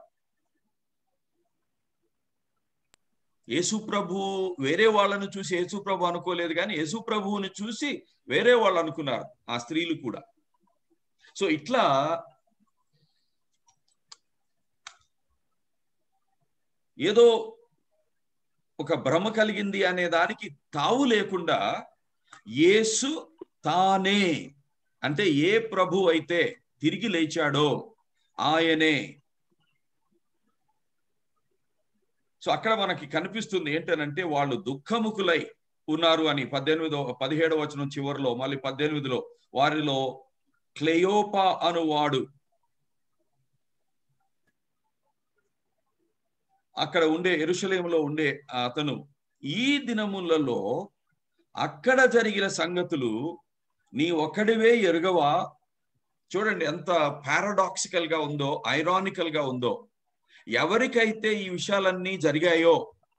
యేసు ప్రభు వేరే వాళ్ళను చూసి యేసు ప్రభు అనుకోలేదు కానీ యేసు ప్రభువుని చూసి వేరే వాళ్ళు అనుకున్నారు ఆ స్త్రీలు కూడా సో ఇట్లా ఏదో ఒక భ్రమ కలిగింది అనే దానికి తావు లేకుండా యేసు తానే అంటే ఏ ప్రభు అయితే తిరిగి లేచాడో ఆయనే సో అక్కడ మనకి కనిపిస్తుంది ఏంటనంటే వాళ్ళు దుఃఖముకులై ఉన్నారు అని పద్దెనిమిదో పదిహేడవ వచనం చివరిలో మళ్ళీ పద్దెనిమిదిలో వారిలో క్లెయోపా అనువాడు అక్కడ ఉండే ఎరుషలేములో ఉండే అతను ఈ దినములలో అక్కడ జరిగిన సంగతులు నీ ఒక్కడివే ఎరుగవా చూడండి ఎంత పారాడాక్సికల్ గా ఉందో ఐరానికల్ గా ఉందో ఎవరికైతే ఈ విషయాలన్నీ జరిగాయో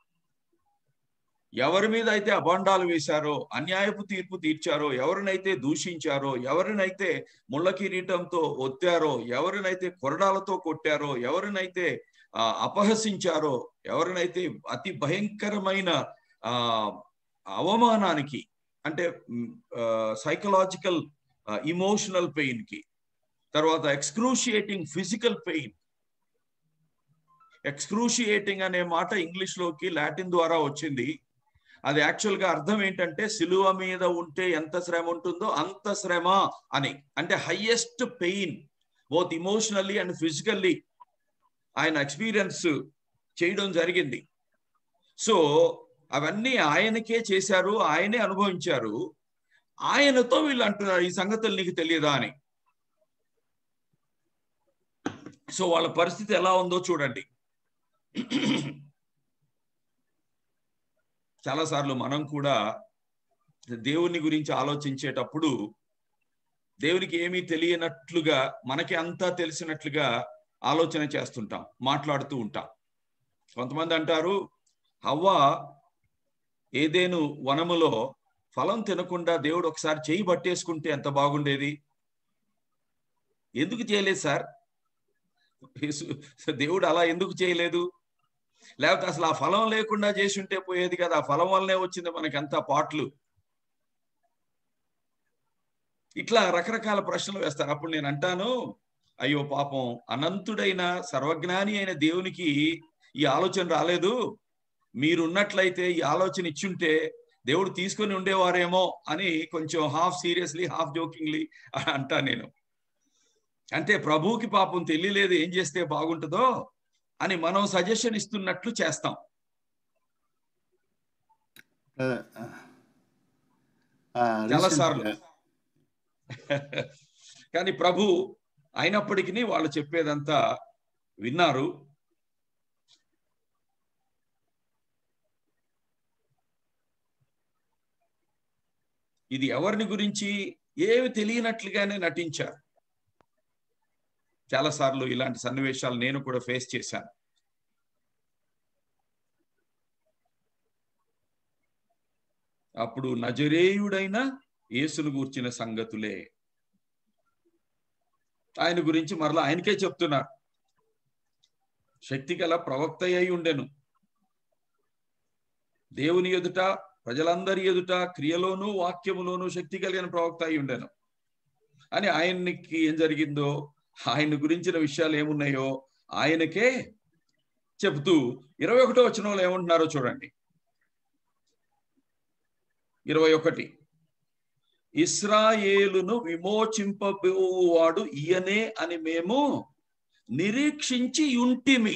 ఎవరి మీద అయితే అభాండాలు వేశారో అన్యాయపు తీర్పు తీర్చారో ఎవరినైతే దూషించారో ఎవరినైతే ముళ్ళ కిరీటంతో ఒత్తారో ఎవరినైతే కొరడాలతో కొట్టారో ఎవరినైతే ఆ అపహసించారో ఎవరినైతే అతి భయంకరమైన ఆ అవమానానికి అంటే సైకలాజికల్ ఇమోషనల్ పెయిన్ కి తర్వాత ఎక్స్క్రూషియేటింగ్ ఫిజికల్ పెయిన్ ఎక్స్క్రూషియేటింగ్ అనే మాట ఇంగ్లీష్ లోకి లాటిన్ ద్వారా వచ్చింది అది యాక్చువల్ గా అర్థం ఏంటంటే సిలువ మీద ఉంటే ఎంత శ్రమ ఉంటుందో అంత శ్రమ అని అంటే highest pain both emotionally and physically ఆయన ఎక్స్పీరియన్స్ చేయడం జరిగింది సో అవన్నీ ఆయనకే చేశారు ఆయనే అనుభవించారు ఆయనతో వీళ్ళు అంటున్నారు ఈ సంగతులు నీకు తెలియదా అని సో వాళ్ళ పరిస్థితి ఎలా ఉందో చూడండి చాలాసార్లు మనం కూడా దేవుని గురించి ఆలోచించేటప్పుడు దేవునికి ఏమీ తెలియనట్లుగా మనకి అంతా తెలిసినట్లుగా ఆలోచన చేస్తుంటాం మాట్లాడుతూ ఉంటాం కొంతమంది అంటారు హవ్వ ఏదేను వనములో ఫలం తినకుండా దేవుడు ఒకసారి చేయి పట్టేసుకుంటే ఎంత బాగుండేది ఎందుకు చేయలేదు సార్ దేవుడు అలా ఎందుకు చేయలేదు లేకపోతే అసలు ఆ ఫలం లేకుండా చేసి ఉంటే పోయేది కదా ఆ ఫలం వల్లనే వచ్చింది మనకి అంత పాటలు ఇట్లా రకరకాల ప్రశ్నలు వేస్తారు అప్పుడు నేను అంటాను అయ్యో పాపం అనంతుడైన సర్వజ్ఞాని అయిన దేవునికి ఈ ఆలోచన రాలేదు మీరున్నట్లయితే ఈ ఆలోచన ఇచ్చుంటే దేవుడు తీసుకొని ఉండేవారేమో అని కొంచెం హాఫ్ సీరియస్లీ హాఫ్ జోకింగ్లీ అంటా నేను అంటే ప్రభువుకి పాపం తెలియలేదు ఏం చేస్తే బాగుంటుందో అని మనం సజెషన్ ఇస్తున్నట్లు చేస్తాం చాలా సార్లు కానీ ప్రభు అయినప్పటికీ వాళ్ళు చెప్పేదంతా విన్నారు ఇది ఎవరిని గురించి ఏమి తెలియనట్లుగానే నటించారు చాలాసార్లు ఇలాంటి సన్నివేశాలు నేను కూడా ఫేస్ చేశాను అప్పుడు నజరేయుడైన యేసును గూర్చిన సంగతులే ఆయన గురించి మరలా ఆయనకే చెప్తున్నారు శక్తి గల ప్రవక్త అయి ఉండెను దేవుని ఎదుట ప్రజలందరి ఎదుట క్రియలోను వాక్యములోను శక్తి కలిగిన ప్రవక్త అయి ఉండెను అని ఆయనకి ఏం జరిగిందో ఆయన గురించిన విషయాలు ఏమున్నాయో ఆయనకే చెబుతూ ఇరవై ఒకటో వచనంలో ఏమంటున్నారో చూడండి ఇరవై ఒకటి ఇస్రాయేలును విమోచింపబోవాడు ఈయనే అని మేము నిరీక్షించి యుంటిమి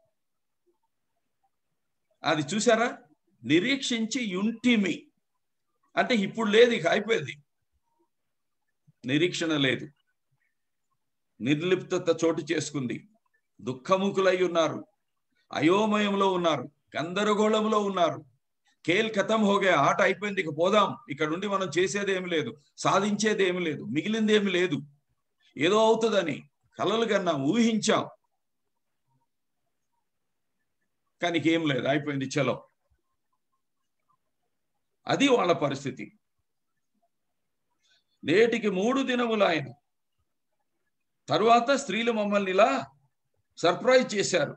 అది చూసారా నిరీక్షించి యుంటిమి అంటే ఇప్పుడు లేదు ఇక అయిపోయింది నిరీక్షణ లేదు నిర్లిప్తత చోటు చేసుకుంది దుఃఖముకులై ఉన్నారు అయోమయంలో ఉన్నారు గందరగోళంలో ఉన్నారు కేల్ కథం హోగే ఆట అయిపోయింది ఇక పోదాం ఇక్కడ నుండి మనం చేసేది ఏమి లేదు సాధించేది ఏమి లేదు మిగిలింది ఏమి లేదు ఏదో అవుతుందని కలలు కన్నాం ఊహించాం కానీ ఏం లేదు అయిపోయింది చలో అది వాళ్ళ పరిస్థితి నేటికి మూడు దినములు ఆయన తరువాత స్త్రీలు మమ్మల్ని ఇలా సర్ప్రైజ్ చేశారు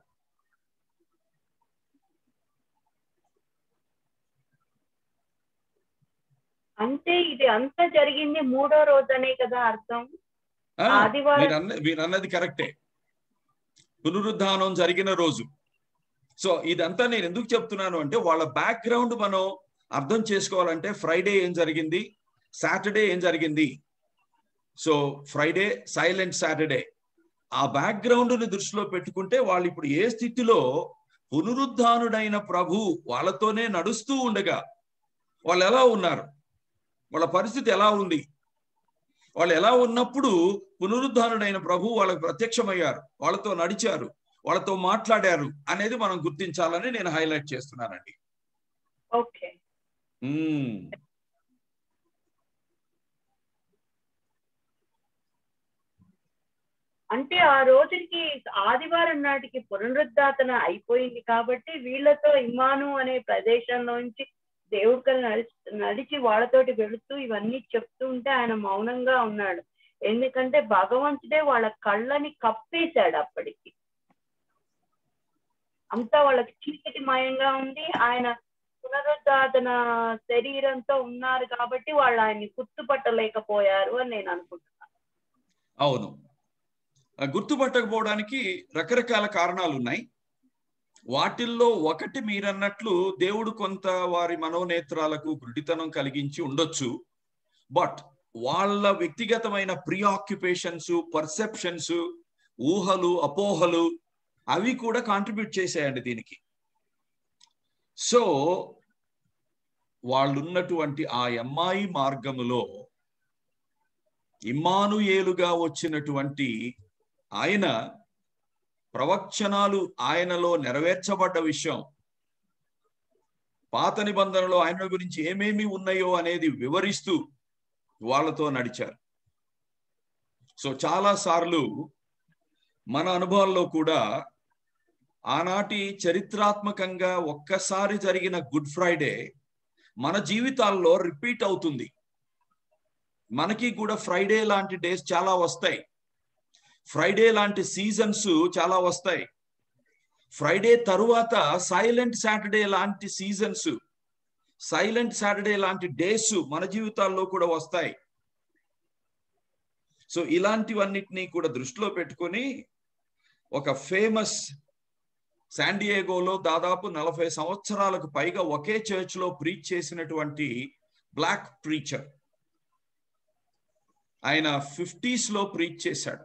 అంటే ఇది అంతా జరిగింది మూడో రోజనే కదా అర్థం ఆ, ఆదివారం- మీరు అన్న మీరు అన్నది కరెక్టే పునరుద్ధానం జరిగిన రోజు సో ఇదంతా నేను ఎందుకు చెప్తున్నాను అంటే వాళ్ళ బ్యాక్గ్రౌండ్ మనం అర్థం చేసుకోవాలంటే ఫ్రైడే ఏం జరిగింది సాటర్డే ఏం జరిగింది సో ఫ్రైడే సైలెంట్ సాటర్డే ఆ బ్యాక్గ్రౌండ్ ని దృష్టిలో పెట్టుకుంటే వాళ్ళు ఇప్పుడు ఏ స్థితిలో పునరుద్ధానుడైన ప్రభు వాళ్ళతోనే నడుస్తూ ఉండగా వాళ్ళు ఎలా ఉన్నారు వాళ్ళ పరిస్థితి ఎలా ఉంది వాళ్ళు ఎలా ఉన్నప్పుడు పునరుద్ధానుడైన ప్రభు వాళ్ళకి ప్రత్యక్షమయ్యారు వాళ్ళతో నడిచారు వాళ్ళతో మాట్లాడారు అనేది మనం గుర్తించాలని నేను హైలైట్ చేస్తున్నానండి ఓకే మ్మ్. అంటే ఆ రోజుకి ఆదివారం నాటికి పునరుద్ధాతన అయిపోయింది కాబట్టి వీళ్ళతో ఇమాను అనే ప్రదేశంలోంచి దేవుడి కల్ నడిచి నడిచి వాళ్ళతోటి వెళుతూ ఇవన్నీ చెప్తూ ఉంటే ఆయన మౌనంగా ఉన్నాడు ఎందుకంటే భగవంతుడే వాళ్ళ కళ్ళని కప్పేశాడు అప్పటికి అంతా వాళ్ళకి చీకటి మయంగా ఉంది ఆయన పునరుద్ధాతన శరీరంతో ఉన్నారు కాబట్టి వాళ్ళు ఆయన్ని గుర్తుపట్టలేకపోయారు అని నేను అనుకుంటున్నాను అవును ఆ గుర్తుపట్టకపోవడానికి రకరకాల కారణాలు ఉన్నాయి వాటిల్లో ఒకటి మీరన్నట్లు దేవుడు కొంత వారి మనోనేత్రాలకు గుడితనం కలిగించి ఉండొచ్చు బట్ వాళ్ళ వ్యక్తిగతమైన ప్రియాక్యుపేషన్స్ పర్సెప్షన్స్ ఊహలు అపోహలు అవి కూడా కాంట్రిబ్యూట్ చేసాయండి దీనికి సో వాళ్ళున్నటువంటి ఆ అమ్మాయి మార్గములో ఇమ్మానుయేలుగా వచ్చినటువంటి ఆయన ప్రవచనాలు ఆయనలో నెరవేర్చబడ్డ విషయం పాత నిబంధనలో ఆయన గురించి ఏమేమి ఉన్నాయో అనేది వివరిస్తూ వాళ్ళతో నడిచారు సో చాలా సార్లు మన అనుభవాల్లో కూడా ఆనాటి చరిత్రాత్మకంగా ఒక్కసారి జరిగిన గుడ్ ఫ్రైడే మన జీవితాల్లో రిపీట్ అవుతుంది మనకి కూడా ఫ్రైడే లాంటి డేస్ చాలా వస్తాయి ఫ్రైడే లాంటి సీజన్స్ చాలా వస్తాయి ఫ్రైడే తరువాత సైలెంట్ సాటర్డే లాంటి సీజన్స్ సైలెంట్ సాటర్డే లాంటి డేస్ మన జీవితాల్లో కూడా వస్తాయి సో ఇలాంటివన్నిటినీ కూడా దృష్టిలో పెట్టుకొని ఒక ఫేమస్ శాండియేగోలో దాదాపు నలభై సంవత్సరాలకు పైగా ఒకే చర్చ్ లో ప్రీచ్ చేసినటువంటి బ్లాక్ ప్రీచర్ ఆయన ఫిఫ్టీస్ లో ప్రీచ్ చేశాడు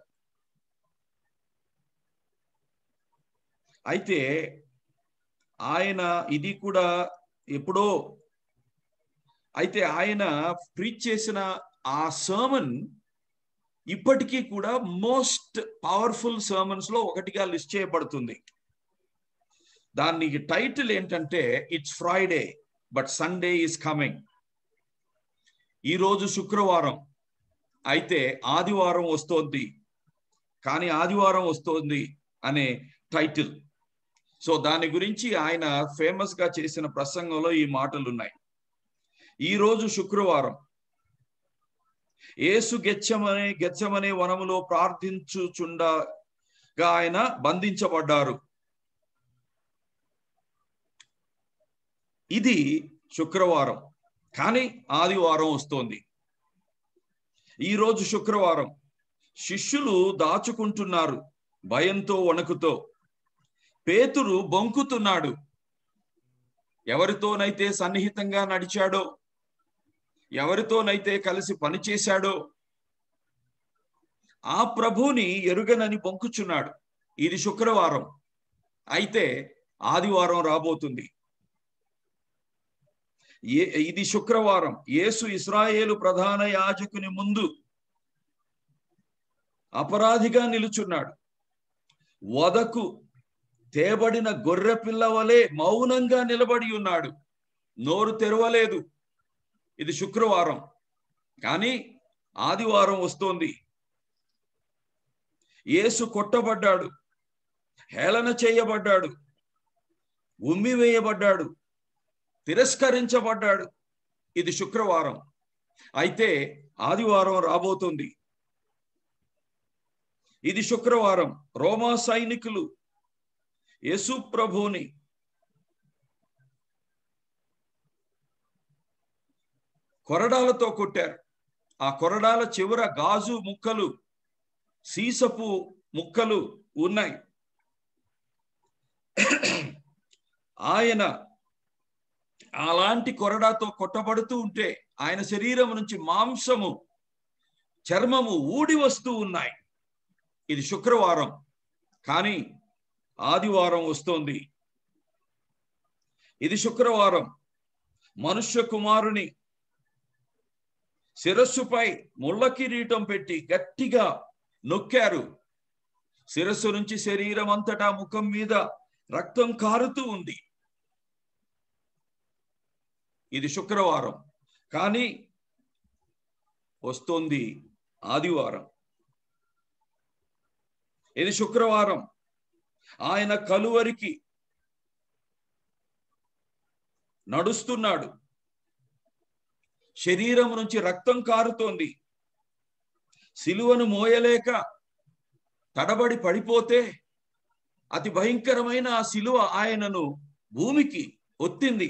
అయితే ఆయన ఇది కూడా ఎప్పుడో అయితే ఆయన ప్రీచ్ చేసిన ఆ సర్మన్ ఇప్పటికీ కూడా మోస్ట్ పవర్ఫుల్ సర్మన్స్ లో ఒకటిగా లిస్ట్ చేయబడుతుంది దానికి టైటిల్ ఏంటంటే it's Friday but Sunday is coming ఈరోజు శుక్రవారం అయితే ఆదివారం వస్తోంది కానీ ఆదివారం వస్తోంది అనే టైటిల్ సో దాని గురించి ఆయన ఫేమస్ గా చేసిన ప్రసంగంలో ఈ మాటలు ఉన్నాయి ఈ రోజు శుక్రవారం ఏసు గెచ్చమనే గెచ్చమనే వనములో ప్రార్థించుచుండగా ఆయన బంధించబడ్డారు ఇది శుక్రవారం కానీ ఆదివారం వస్తోంది ఈరోజు శుక్రవారం శిష్యులు దాచుకుంటున్నారు భయంతో వణుకుతో పేతురు బొంకుతున్నాడు ఎవరితోనైతే సన్నిహితంగా నడిచాడో ఎవరితోనైతే కలిసి పనిచేశాడో ఆ ప్రభుని ఎరుగనని బొంకుచున్నాడు ఇది శుక్రవారం అయితే ఆదివారం రాబోతుంది ఏ ఇది శుక్రవారం యేసు ఇస్రాయేలు ప్రధాన యాజకుని ముందు అపరాధిగా నిలుచున్నాడు వదకు తేబడిన గొర్రె పిల్ల వలె మౌనంగా నిలబడి ఉన్నాడు నోరు తెరవలేదు ఇది శుక్రవారం కానీ ఆదివారం వస్తోంది యేసు కొట్టబడ్డాడు హేళన చేయబడ్డాడు ఉమ్మి వేయబడ్డాడు తిరస్కరించబడ్డాడు ఇది శుక్రవారం అయితే ఆదివారం రాబోతుంది ఇది శుక్రవారం రోమా సైనికులు యేసు ప్రభువుని కొరడాలతో కొట్టారు ఆ కొరడాల చివర గాజు ముక్కలు సీసపు ముక్కలు ఉన్నాయి ఆయన అలాంటి కొరడాతో కొట్టబడుతూ ఉంటే ఆయన శరీరం నుంచి మాంసము చర్మము ఊడి వస్తూ ఉన్నాయి ఇది శుక్రవారం కానీ ఆదివారం వస్తోంది ఇది శుక్రవారం మనుష్య కుమారుని శిరస్సుపై ముళ్ళ కిరీటం పెట్టి గట్టిగా నొక్కారు శిరస్సు నుంచి శరీరం అంతటా ముఖం మీద రక్తం కారుతూ ఉంది ఇది శుక్రవారం కానీ వస్తోంది ఆదివారం ఇది శుక్రవారం ఆయన కలువరికి నడుస్తున్నాడు శరీరం నుంచి రక్తం కారుతోంది సిలువను మోయలేక తడబడి పడిపోతే అతి భయంకరమైన ఆ సిలువ ఆయనను భూమికి ఒత్తింది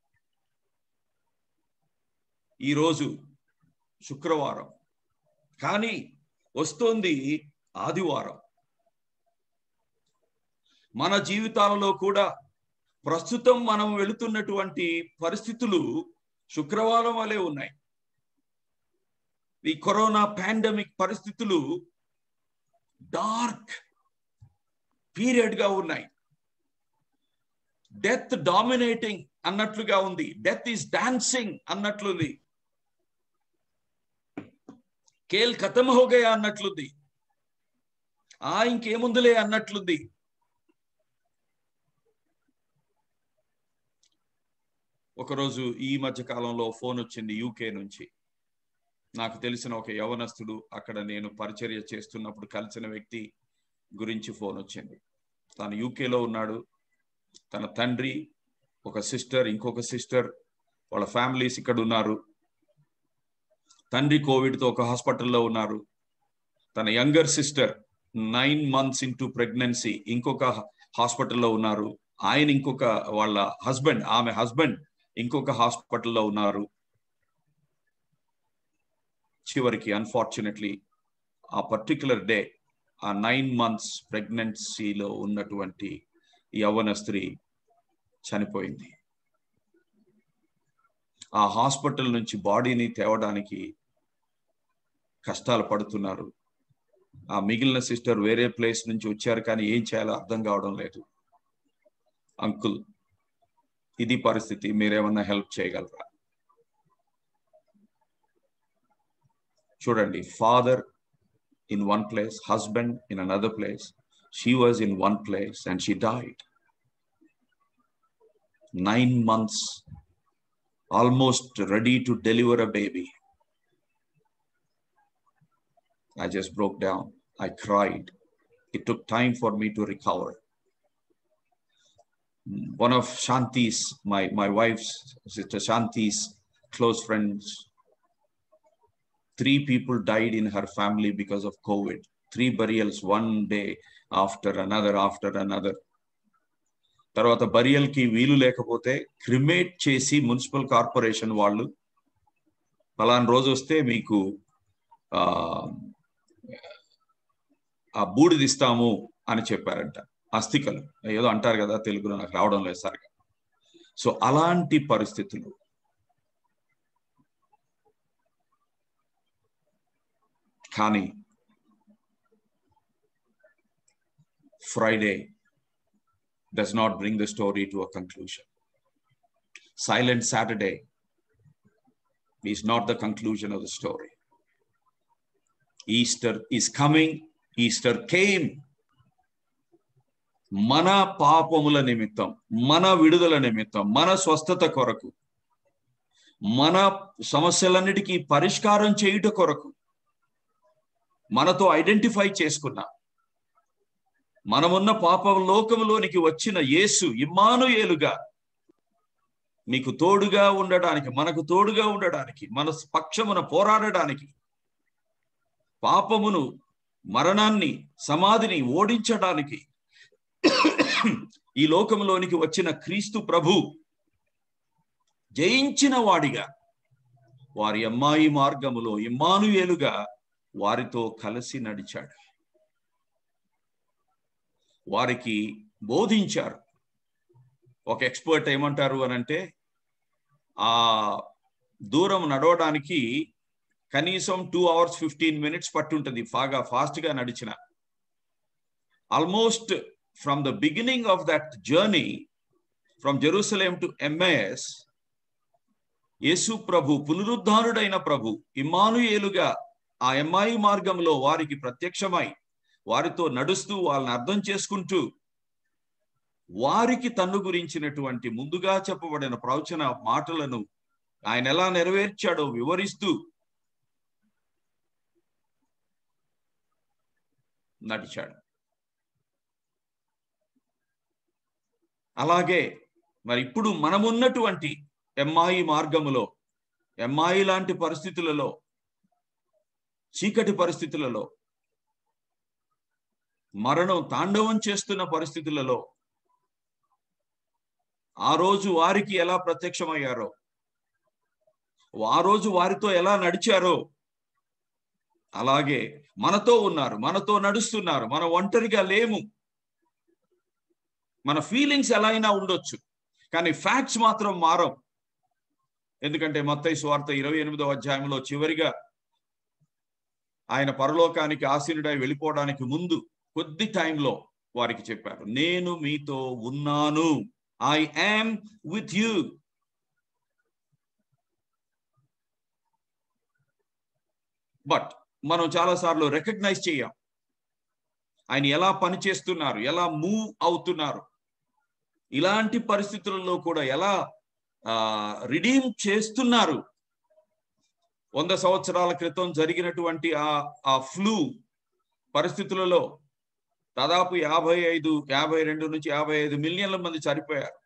ఈరోజు శుక్రవారం కానీ వస్తోంది ఆదివారం మన జీవితాలలో కూడా ప్రస్తుతం మనం వెళుతున్నటువంటి పరిస్థితులు శుక్రవారం వలె ఉన్నాయి ఈ కరోనా పాండమిక్ పరిస్థితులు డార్క్ పీరియడ్ గా ఉన్నాయి డెత్ డామినేటింగ్ అన్నట్లుగా ఉంది డెత్ ఈస్ డాన్సింగ్ అన్నట్లుంది కేల్ ఖతం హోగయా అన్నట్లుంది ఆ ఇంకేముందులే అన్నట్లుంది ఒకరోజు ఈ మధ్య కాలంలో ఫోన్ వచ్చింది యూకే నుంచి నాకు తెలిసిన ఒక యవనస్తుడు అక్కడ నేను పరిచర్య చేస్తున్నప్పుడు కలిసిన వ్యక్తి గురించి ఫోన్ వచ్చింది తాను యూకేలో ఉన్నాడు తన తండ్రి ఒక సిస్టర్ ఇంకొక సిస్టర్ వాళ్ళ ఫ్యామిలీస్ ఇక్కడ ఉన్నారు తండ్రి కోవిడ్తో ఒక హాస్పిటల్లో ఉన్నారు తన younger sister nine months into pregnancy ఇంకొక హాస్పిటల్లో ఉన్నారు ఆయన ఇంకొక వాళ్ళ హస్బెండ్ ఆమె హస్బెండ్ ఇంకొక హాస్పిటల్లో ఉన్నారు చివరికి అన్ఫార్చునేట్లీ ఆ పర్టికులర్ డే ఆ నైన్ మంత్స్ ప్రెగ్నెన్సీలో ఉన్నటువంటి యవన స్త్రీ చనిపోయింది ఆ హాస్పిటల్ నుంచి బాడీని తేవడానికి కష్టాలు పడుతున్నారు ఆ మిగిలిన సిస్టర్ వేరే ప్లేస్ నుంచి వచ్చారు కానీ ఏం చేయాలో అర్థం కావడం లేదు అంకుల్ ఇది పరిస్థితి మీరేమన్నా హెల్ప్ చేయగలరా చూడండి father in one place husband in another place she was in one place and she died nine months almost ready to deliver a baby I just broke down. I cried. It took time for me to recover. One of Shanti's, my, my wife's sister Shanti's close friends, three people died in her family because of COVID. Three burials one day after another, after another. తర్వాత బరియల్కి వీలు లేకపోతే cremate చేసి municipal corporation వాళ్ళు పలానా రోజు వస్తే మీకు ఆ బూడిదిస్తాము అని చెప్పారంట అస్థికలు ఏదో అంటారు కదా తెలుగులో నాకు రావడం లేదు సరిగా సో అలాంటి పరిస్థితులు కానీ Friday does not bring the story to a conclusion. Silent Saturday is not the conclusion of the story. Easter is coming. Easter came. మన పాపముల నిమిత్తం మన విడుదల నిమిత్తం మన స్వస్థత కొరకు మన సమస్యలన్నిటికీ పరిష్కారం చేయుట కొరకు మనతో ఐడెంటిఫై చేసుకున్న మనమున్న పాప లోకములోనికి వచ్చిన యేసు ఇమ్మానుయేలుగా మీకు తోడుగా ఉండడానికి మనకు తోడుగా ఉండడానికి మన పక్షమున పోరాడడానికి పాపమును మరణాన్ని సమాధిని ఓడించడానికి ఈ లోకంలోనికి వచ్చిన క్రీస్తు ప్రభు జయించిన వాడిగా వారి అమ్మాయి మార్గములో ఇమ్మానుయేలుగా వారితో కలిసి నడిచాడు వారికి బోధించారు ఒక ఎక్స్పర్ట్ ఏమంటారు అని అంటే ఆ దూరం నడవడానికి కనీసం టూ అవర్స్ ఫిఫ్టీన్ మినిట్స్ పట్టుంటుంది బాగా ఫాస్ట్ గా నడిచిన almost from the beginning of that journey from Jerusalem to Emmaus Yesu ప్రభు పునరుద్ధానుడైన ప్రభు ఇమ్మానుయేలుగా ఆ ఎమ్మాయి మార్గంలో వారికి ప్రత్యక్షమై వారితో నడుస్తూ వాళ్ళని అర్థం చేసుకుంటూ వారికి తన్ను గురించినటువంటి ముందుగా చెప్పబడిన ప్రవచన మాటలను ఆయన ఎలా నెరవేర్చాడో వివరిస్తూ నడిచాడు అలాగే మరి ఇప్పుడు మనమున్నటువంటి ఎమ్మాయి మార్గములో ఎమ్మాయి లాంటి పరిస్థితులలో చీకటి పరిస్థితులలో మరణం తాండవం చేస్తున్న పరిస్థితులలో ఆ రోజు వారికి ఎలా ప్రత్యక్షమయ్యారో ఆ రోజు వారితో ఎలా నడిచారో అలాగే మనతో ఉన్నారు మనతో నడుస్తున్నారు మన ఒంటరిగా లేము మన ఫీలింగ్స్ ఎలా అయినా ఉండొచ్చు కానీ ఫ్యాక్ట్స్ మాత్రం మారం ఎందుకంటే మత్తయి స్వార్థ ఇరవై ఎనిమిదో అధ్యాయంలో చివరిగా ఆయన పరలోకానికి ఆసీనుడై వెళ్ళిపోవడానికి ముందు కొద్ది టైంలో వారికి చెప్పారు నేను మీతో ఉన్నాను I am with you but మనం చాలాసార్లు రికగ్నైజ్ చేయం ఆయన ఎలా పనిచేస్తున్నారు ఎలా మూవ్ అవుతున్నారు ఇలాంటి పరిస్థితులలో కూడా ఎలా రిడీమ్ చేస్తున్నారు వంద సంవత్సరాల క్రితం జరిగినటువంటి ఆ ఆ ఫ్లూ పరిస్థితులలో దాదాపు యాభై ఐదు యాభై రెండు నుంచి యాభై ఐదు మిలియన్ల మంది చనిపోయారు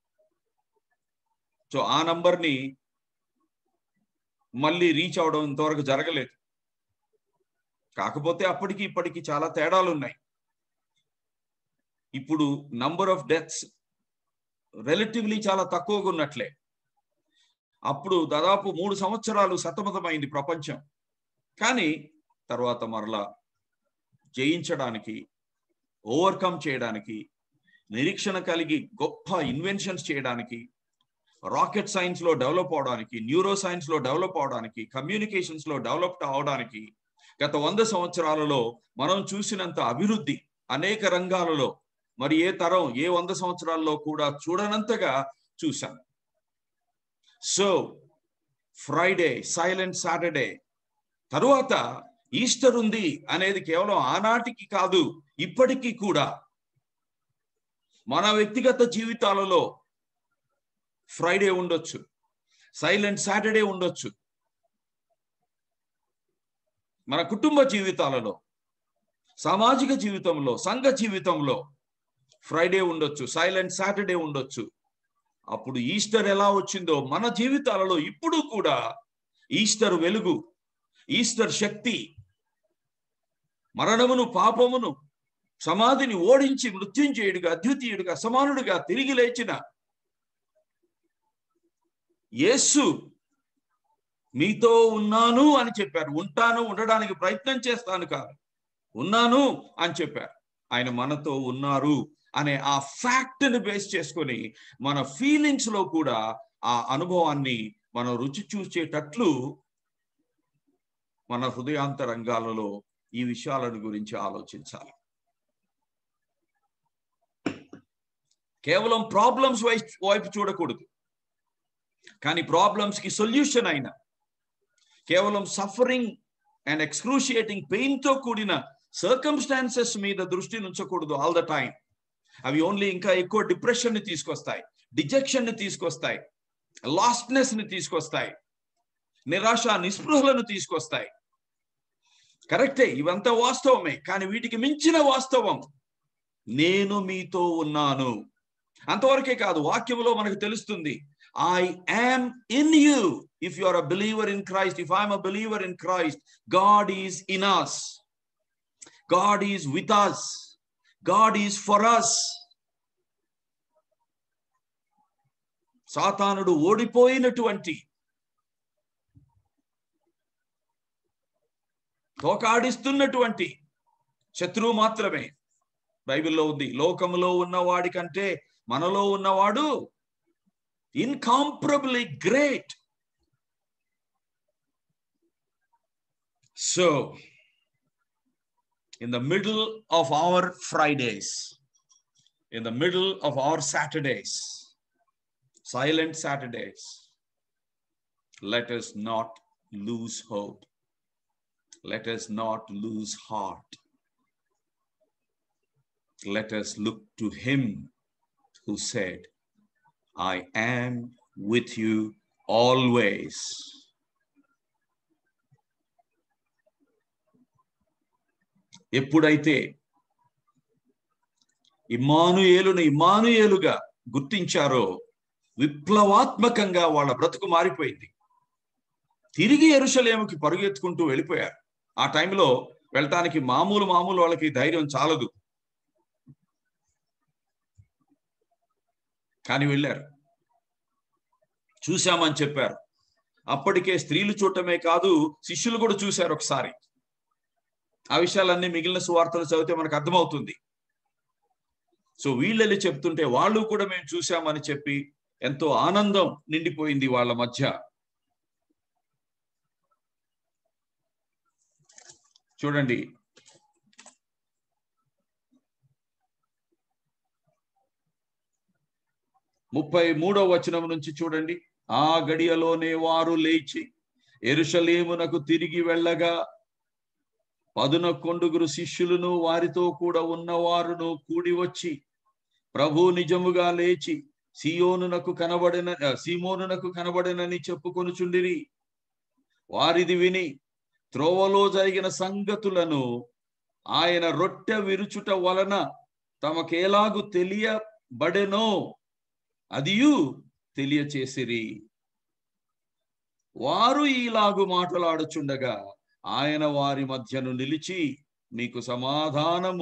సో ఆ నంబర్ని మళ్ళీ రీచ్ అవడం ఇంతవరకు జరగలేదు కాకపోతే అప్పటికి ఇప్పటికి చాలా తేడాలు ఉన్నాయి ఇప్పుడు నంబర్ ఆఫ్ డెత్స్ రిలేటివ్లీ చాలా తక్కువగా ఉన్నట్లే అప్పుడు దాదాపు మూడు సంవత్సరాలు సతమతమైంది ప్రపంచం కానీ తర్వాత మరలా జయించడానికి ఓవర్కమ్ చేయడానికి నిరీక్షణ కలిగి గొప్ప ఇన్వెన్షన్స్ చేయడానికి రాకెట్ సైన్స్ లో డెవలప్ అవడానికి న్యూరో సైన్స్ లో డెవలప్ అవడానికి కమ్యూనికేషన్స్ లో డెవలప్ అవడానికి గత వంద సంవత్సరాలలో మనం చూసినంత అభివృద్ధి అనేక రంగాలలో మరి ఏ తరం ఏ వంద సంవత్సరాల్లో కూడా చూడనంతగా చూశాం సో ఫ్రైడే సైలెంట్ సాటర్డే తరువాత ఈస్టర్ ఉంది అనేది కేవలం ఆనాటికి కాదు ఇప్పటికీ కూడా మన వ్యక్తిగత జీవితాలలో ఫ్రైడే ఉండొచ్చు సైలెంట్ సాటర్డే ఉండొచ్చు మన కుటుంబ జీవితాలలో సామాజిక జీవితంలో సంఘ జీవితంలో ఫ్రైడే ఉండొచ్చు సైలెంట్ సాటర్డే ఉండొచ్చు అప్పుడు ఈస్టర్ ఎలా వచ్చిందో మన జీవితాలలో ఇప్పుడు కూడా ఈస్టర్ వెలుగు ఈస్టర్ శక్తి మరణమును పాపమును సమాధిని ఓడించి మృత్యుంజయుడిగా అద్వితీయుడిగా సమానుడిగా తిరిగి లేచిన యేసు మీతో ఉన్నాను అని చెప్పారు ఉంటాను ఉండడానికి ప్రయత్నం చేస్తాను కాదు ఉన్నాను అని చెప్పారు ఆయన మనతో ఉన్నారు అనే ఆ ఫ్యాక్ట్ ని బేస్ చేసుకొని మన ఫీలింగ్స్ లో కూడా ఆ అనుభవాన్ని మనం రుచి చూసేటట్లు మన హృదయాంతరంగాలలో ఈ విషయాలను గురించి ఆలోచించాలి కేవలం ప్రాబ్లమ్స్ వైపు చూడకూడదు కానీ ప్రాబ్లమ్స్ కి సొల్యూషన్ అయిన కేవలం సఫరింగ్ అండ్ ఎక్స్క్రూషియేటింగ్ పెయిన్ తో కూడిన సర్కమ్స్టాన్సెస్ మీద దృష్టి ఉంచకూడదు ఆల్ ద టైం అవి ఓన్లీ ఇంకా ఎక్కువ డిప్రెషన్ ని తీసుకొస్తాయి డిజెక్షన్ ని తీసుకొస్తాయి లాస్ట్నెస్ ని తీసుకొస్తాయి నిరాశ నిస్పృహలను తీసుకొస్తాయి కరెక్టే ఇవంతా వాస్తవమే కానీ వీటికి మించిన వాస్తవం నేను మీతో ఉన్నాను అంతవరకే కాదు వాక్యంలో మనకు తెలుస్తుంది I am in you if you are a believer in Christ if I'm a believer in Christ God is in us God is with us God is for us సాతానుడు ఓడిపోయినటువంటి తోకాడిస్తున్నటువంటి శత్రువు మాత్రమే బైబిల్లో ఉంది లోకములో ఉన్నవాడి కంటే మనలో ఉన్నవాడు incomparably great so in the middle of our Fridays, in the middle of our Saturdays, silent Saturdays, let us not lose hope. Let us not lose heart. Let us look to Him who said, I am with you always. ఎప్పుడైతే ఇమ్మానుయేలును ఇమ్మానుయేలుగా గుర్తించారో విప్లవాత్మకంగా వాళ్ళ బ్రతుకు మారిపోయింది తిరిగి ఎరుషలేముకి పరుగెత్తుకుంటూ వెళ్ళిపోయారు ఆ టైంలో వెళ్ళటానికి మామూలు మామూలు వాళ్ళకి ధైర్యం చాలదు కానీ వెళ్ళారు చూశామని చెప్పారు అప్పటికే స్త్రీలు చూడటమే కాదు శిష్యులు కూడా చూశారు ఒకసారి ఆ విషయాలన్నీ మిగిలిన సువార్తలు చదివితే మనకు అర్థమవుతుంది సో వీళ్ళెళ్ళి చెప్తుంటే వాళ్ళు కూడా మేము చూశామని చెప్పి ఎంతో ఆనందం నిండిపోయింది వాళ్ళ మధ్య చూడండి ముప్పై మూడో వచనం నుంచి చూడండి ఆ గడియలోనే వారు లేచి ఎరుషలేమునకు తిరిగి వెళ్ళగా పదునొక్కొండుగురు శిష్యులను వారితో కూడా ఉన్నవారును కూడి వచ్చి ప్రభు నిజముగా లేచి సియోనునకు కనబడిన సీమోనునకు కనబడినని చెప్పుకొనుచుండిరి వారిది విని త్రోవలో జరిగిన సంగతులను ఆయన రొట్టె విరుచుట వలన తమకేలాగు తెలియబడెనో అదియు తెలియచేసిరి వారు ఈలాగు మాట్లాడుచుండగా ఆయన వారి మధ్యను నిలిచి మీకు సమాధానము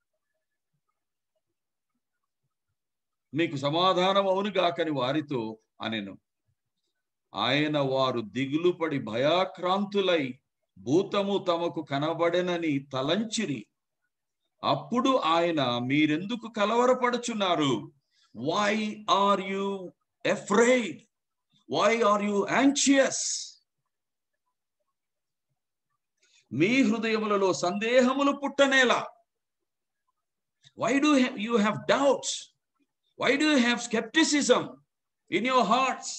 మీకు సమాధానం అవునుగాకని వారితో అనెను ఆయన వారు దిగులుపడి భయాక్రాంతులై భూతము తమకు కనబడెనని తలంచిరి అప్పుడు ఆయన మీరెందుకు కలవరపడుచున్నారు why are you afraid why are you anxious మీ హృదయములలో సందేహములు పుట్టనేలా why do you have doubts why do have scepticism in your hearts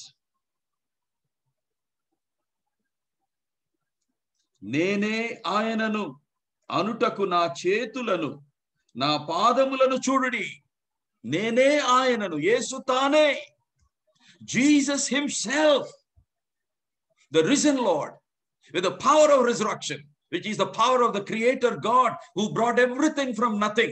నేనే ఆయనను అనుటకు నా చేతులను నా పాదములను చూడుడి నేనే ఆయనను యేసు తానే Jesus himself the risen Lord with the power of resurrection, which is the power of the Creator God who brought everything from nothing.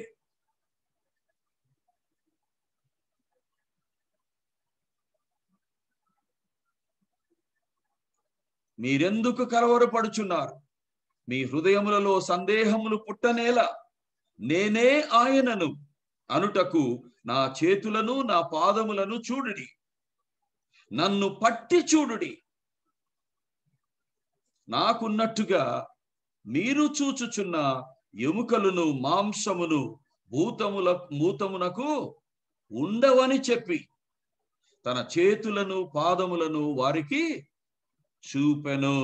మీరెందుకు కలవరపడుచున్నారు మీ హృదయములలో సందేహములు పుట్టనేలా నేనే ఆయనను అనుటకు నా చేతులను నా పాదములను చూడుడి నన్ను పట్టి చూడుడి నాకున్నట్టుగా మీరు చూచుచున్న ఎముకలను మాంసమును భూతముల భూతమునకు ఉండవని చెప్పి తన చేతులను పాదములను వారికి చూపెను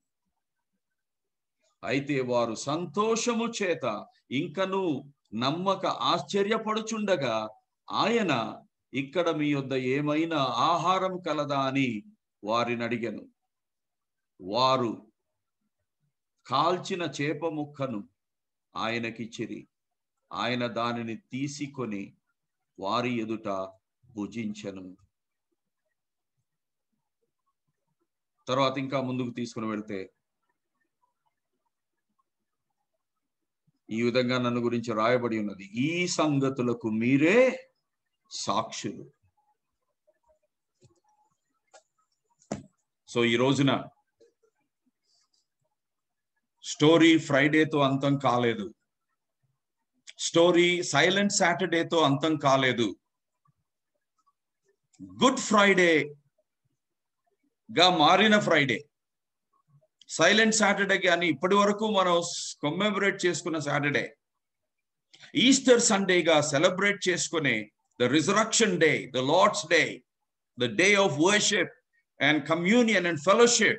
అయితే వారు సంతోషము చేత ఇంకను నమ్మక ఆశ్చర్యపడుచుండగా ఆయన ఇక్కడ మీ యొద్ద ఏమైనా ఆహారం కలదా అని వారిని అడిగాను వారు కాల్చిన చేప ముక్కను ఆయనకిచ్చిరి ఆయన దానిని తీసుకొని వారి ఎదుట భుజించను తర్వాత ఇంకా ముందుకు తీసుకుని వెళ్తే ఈ విధంగా నన్ను గురించి రాయబడి ఉన్నది ఈ సంగతులకు మీరే సాక్షులు సో ఈ రోజున స్టోరీ ఫ్రైడేతో అంతం కాలేదు స్టోరీ సైలెంట్ సాటర్డేతో అంతం కాలేదు గుడ్ ఫ్రైడే గా మారిన ఫ్రైడే సైలెంట్ సాటర్డే కానీ ఇప్పటి వరకు మనం కొమ్మెమరేట్ చేసుకున్న సాటర్డే ఈస్టర్ సండేగా సెలబ్రేట్ చేసుకునే the resurrection day the Lord's day the day of worship and communion and fellowship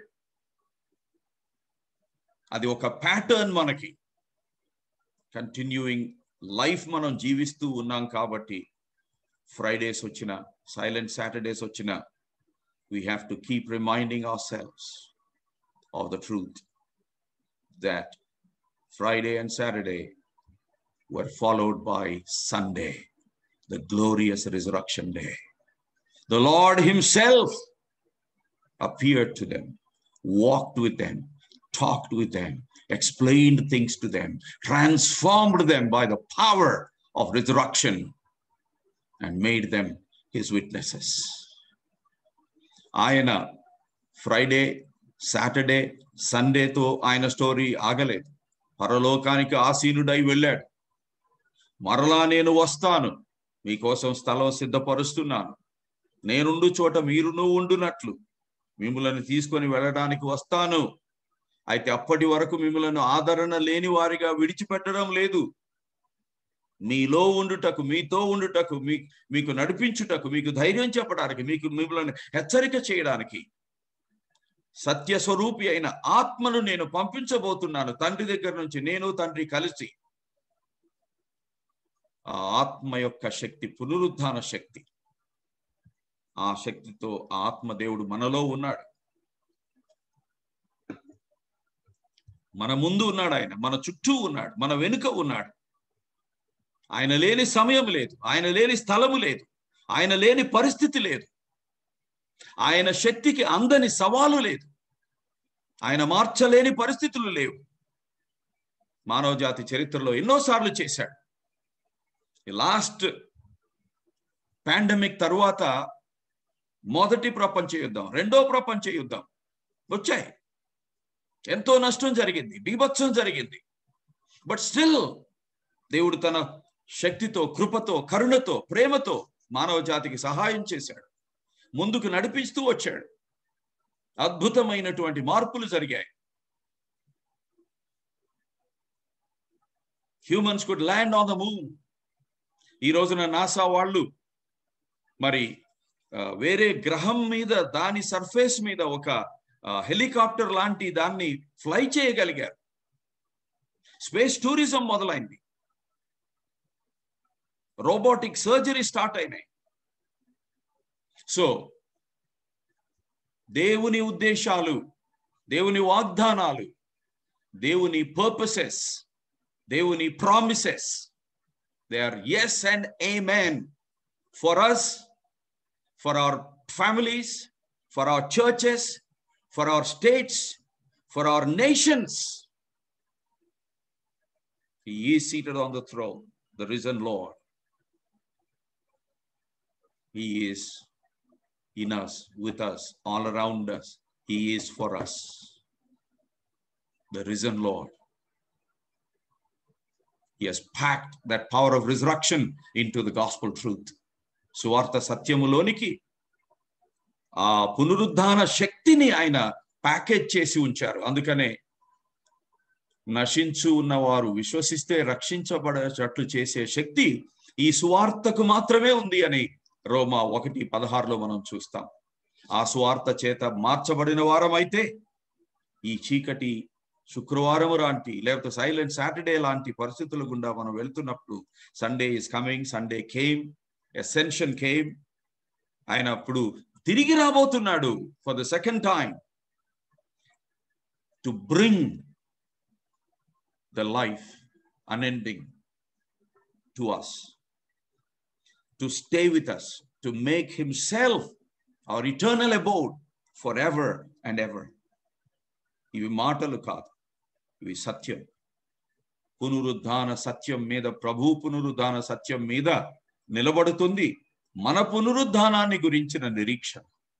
అది ఒక ప్యాటర్న్ మనకి కంటిన్యూయింగ్ లైఫ్ మనం జీవిస్తూ ఉన్నాం కాబట్టి ఫ్రైడేస్ వచ్చిన సైలెంట్ సాటర్డేస్ వచ్చిన we have to keep reminding ourselves of the truth that Friday and Saturday were followed by Sunday, the glorious resurrection day. The Lord Himself appeared to them, walked with them, talked with them, explained things to them, transformed them by the power of resurrection, and made them His witnesses. ఆయన Friday Saturday సండేతో ఆయన story ఆగలేదు పరలోకానికి ఆసీనుడై వెళ్ళాడు మరలా నేను వస్తాను మీకోసం స్థలం సిద్ధపరుస్తున్నాను నేనుండు చోట మీరును ఉండునట్లు మిమ్మల్ని తీసుకొని వెళ్ళడానికి వస్తాను అయితే అప్పటి వరకు మిమ్మల్ని ఆదరణ లేని వారిగా విడిచిపెట్టడం లేదు మీలో ఉండుటకు మీతో ఉండుటకు మీ మీకు నడిపించుటకు మీకు ధైర్యం చెప్పడానికి మీకు మిమ్మల్ని హెచ్చరిక చేయడానికి సత్య స్వరూపి అయిన ఆత్మను నేను పంపించబోతున్నాను తండ్రి దగ్గర నుంచి నేను తండ్రి కలిసి ఆ ఆత్మ యొక్క శక్తి పునరుద్ధాన శక్తి ఆ శక్తితో ఆ ఆత్మ దేవుడు మనలో ఉన్నాడు మన ముందు ఉన్నాడు ఆయన మన చుట్టూ ఉన్నాడు మన వెనుక ఉన్నాడు ఆయన లేని సమయం లేదు ఆయన లేని స్థలము లేదు ఆయన లేని పరిస్థితి లేదు ఆయన శక్తికి అందని సవాలు లేదు ఆయన మార్చలేని పరిస్థితులు లేవు మానవ జాతి చరిత్రలో ఎన్నోసార్లు చేశాడు లాస్ట్ పాండమిక్ తరువాత మొదటి ప్రపంచ యుద్ధం రెండో ప్రపంచ యుద్ధం వచ్చాయి ఎంతో నష్టం జరిగింది బీభత్సం జరిగింది బట్ స్టిల్ దేవుడు తన శక్తితో కృపతో కరుణతో ప్రేమతో మానవ జాతికి సహాయం చేశాడు ముందుకు నడిపిస్తూ వచ్చాడు అద్భుతమైనటువంటి మార్పులు జరిగాయి humans could land on the moon ఈ రోజున నాసా వాళ్ళు మరి వేరే గ్రహం మీద దాని సర్ఫేస్ మీద ఒక హెలికాప్టర్ లాంటి దాన్ని ఫ్లై చేయగలిగారు స్పేస్ టూరిజం మొదలైంది రోబోటిక్ సర్జరీ స్టార్ట్ అయినాయి సో దేవుని ఉద్దేశాలు దేవుని వాగ్దానాలు దేవుని పర్పసెస్ దేవుని promises they are yes and amen for us for our families for our churches for our states for our nations He is seated on the throne, the risen Lord. He is in us, with us, all around us. He is for us, the risen Lord. He has packed that power of resurrection into the gospel truth. సువార్త సత్యములోనికి ఆ పునరుద్ధాన శక్తిని ఆయన package చేసి ఉంచారు అందుకనే నశించు ఉన్నవారు విశ్వసిస్తే రక్షించబడేటట్లు చేసే శక్తి ఈ సువార్తకు మాత్రమే ఉంది అని రోమా ఒకటి పదహారులో మనం చూస్తాం ఆ సువార్త చేత మార్చబడిన వారం అయితే ఈ చీకటి శుక్రవారం లాంటి లేకపోతే సైలెంట్ సాటర్డే లాంటి పరిస్థితుల గుండా మనం వెళ్తున్నప్పుడు Sunday is coming Sunday came ascension came ఆయన అప్పుడు తిరిగి రాబోతున్నాడు for the second time to bring the life unending to us to stay with us, to make himself our eternal abode forever and ever. ఇవి మాటలు కాదు ఇవి సత్యం పునరుద్ధాన సత్యం మీద ప్రభు పునరుద్ధాన సత్యం మీద నిలబడుతుంది మన పునరుద్ధానాన్ని గురించిన నిరీక్షణ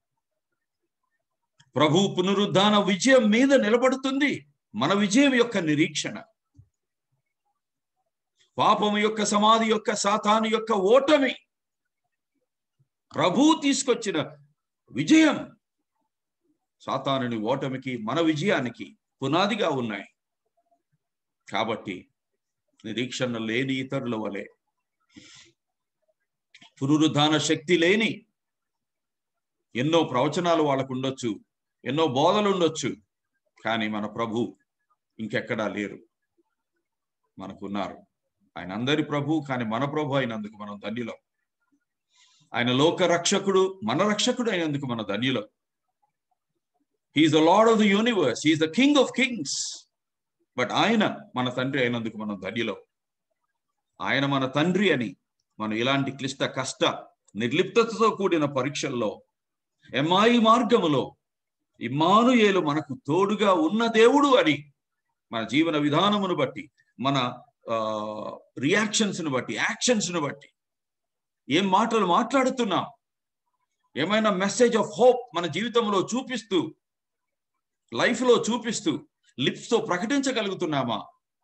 ప్రభు పునరుద్ధాన విజయం మీద నిలబడుతుంది మన విజయం యొక్క నిరీక్షణ పాపము యొక్క సమాధి యొక్క సాతాను యొక్క ఓటమి ప్రభు తీసుకొచ్చిన విజయం సాతానుని ఓటమికి మన విజయానికి పునాదిగా ఉన్నాయి కాబట్టి నిరీక్షణ లేని ఇతరుల వలె పునరుద్ధాన శక్తి లేని ఎన్నో ప్రవచనాలు వాళ్ళకు ఉండొచ్చు ఎన్నో బోధలు ఉండొచ్చు కానీ మన ప్రభు ఇంకెక్కడా లేరు మనకున్నారు ఆయన అందరి ప్రభు కానీ మన ప్రభు అయినందుకు మనం ధన్యులం ఆయన లోక రక్షకుడు మన రక్షకుడు అయినందుకు మన ధన్యులం he is the Lord of the universe he is the king of kings but ఆయన మన తండ్రి అయినందుకు మనం ధన్యులం ఆయన మన తండ్రి అని మనం ఇలాంటి క్లిష్ట కష్ట నిర్లిప్తతతో కూడిన పరీక్షల్లో ఎంఐ మార్గములో ఇమ్మానుయేలు మనకు తోడుగా ఉన్న దేవుడు అని మన జీవన విధానమును బట్టి మన రియాక్షన్స్ ను బట్టి యాక్షన్స్ ను బట్టి ఏం మాటలు మాట్లాడుతున్నాం ఏమైనా మెసేజ్ ఆఫ్ హోప్ మన జీవితంలో చూపిస్తూ లైఫ్ లో చూపిస్తూ లిప్స్ తో ప్రకటించగలుగుతున్నామా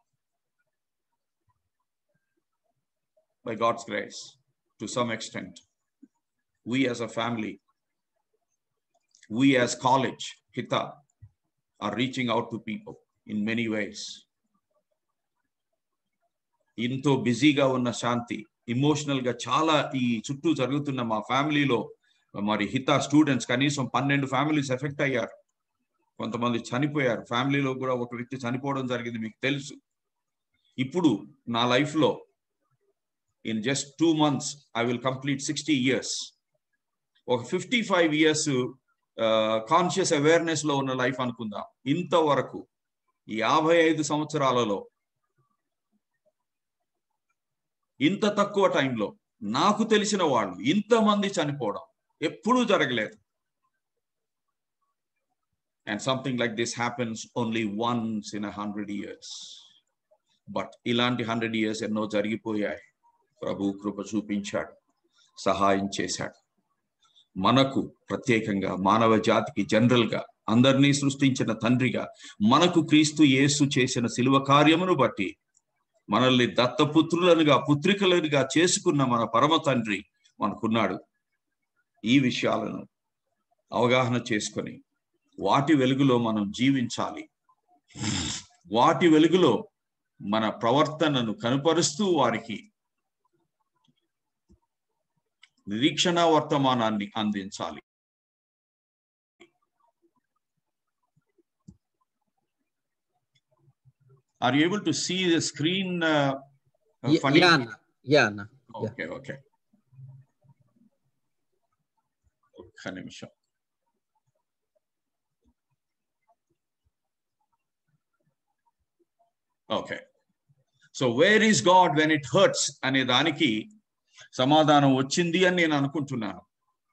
by God's grace to some extent we as a family we as college hita are reaching out to people in many ways ఎంతో బిజీగా ఉన్న శాంతి ఇమోషనల్ గా చాలా ఈ చుట్టూ జరుగుతున్న మా ఫ్యామిలీలో మరి హిత స్టూడెంట్స్ కనీసం పన్నెండు ఫ్యామిలీస్ ఎఫెక్ట్ అయ్యారు కొంతమంది చనిపోయారు ఫ్యామిలీలో కూడా ఒక వ్యక్తి చనిపోవడం జరిగింది మీకు తెలుసు ఇప్పుడు నా లైఫ్ లో in just two months I will complete sixty years ఒక fifty five years conscious awareness లో ఉన్న లైఫ్ అనుకుందాం ఇంతవరకు ఈ యాభై ఐదు సంవత్సరాలలో ఇంత తక్కువ టైంలో నాకు తెలిసిన వాళ్ళు ఇంతమంది చనిపోవడం ఎప్పుడూ జరగలేదు and something like this happens only once in hundred years but ఇలాంటి హండ్రెడ్ ఇయర్స్ ఎన్నో జరిగిపోయాయి ప్రభు కృప చూపించాడు సహాయం చేశాడు మనకు ప్రత్యేకంగా మానవ జాతికి జనరల్ గా అందరినీ సృష్టించిన తండ్రిగా మనకు క్రీస్తు యేసు చేసిన శిలువ కార్యమును బట్టి మనల్ని దత్తపుత్రులనుగా పుత్రికలుగా చేసుకున్న మన పరమ తండ్రి మనకున్నాడు ఈ విషయాలను అవగాహన చేసుకొని వాటి వెలుగులో మనం జీవించాలి వాటి వెలుగులో మన ప్రవర్తనను కనుపరుస్తూ వారికి నిరీక్షణ వర్తమానాన్ని అందించాలి Are you able to see the screen? Uh, uh, Yeah, funny? yeah, Anna. yeah, Anna. Okay, okay. ఒక్క నిమిషం okay so where is God when it hurts అనే దానికి సమాధానం వచ్చింది అని నేను అనుకుంటున్నాను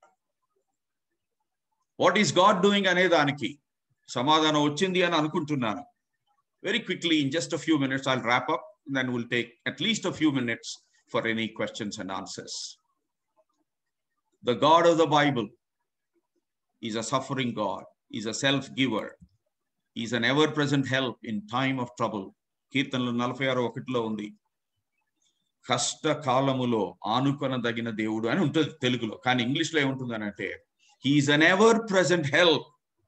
వాట్ ఈస్ గాడ్ డూయింగ్ అనే దానికి సమాధానం వచ్చింది అని అనుకుంటున్నాను very quickly in just a few minutes i'll wrap up and then we'll take at least a few minutes for any questions and answers the god of the bible is a suffering god is a self-giver he's an ever-present help in time of trouble కీర్తనలు నలభై ఆరు ఒకటిలో ఉంది కష్ట కాలములో ఆనుకొనదగిన దేవుడు అని ఉంటుంది తెలుగులో కానీ ఇంగ్లీష్ లో ఏముంటుంది అని అంటే he is an ever present help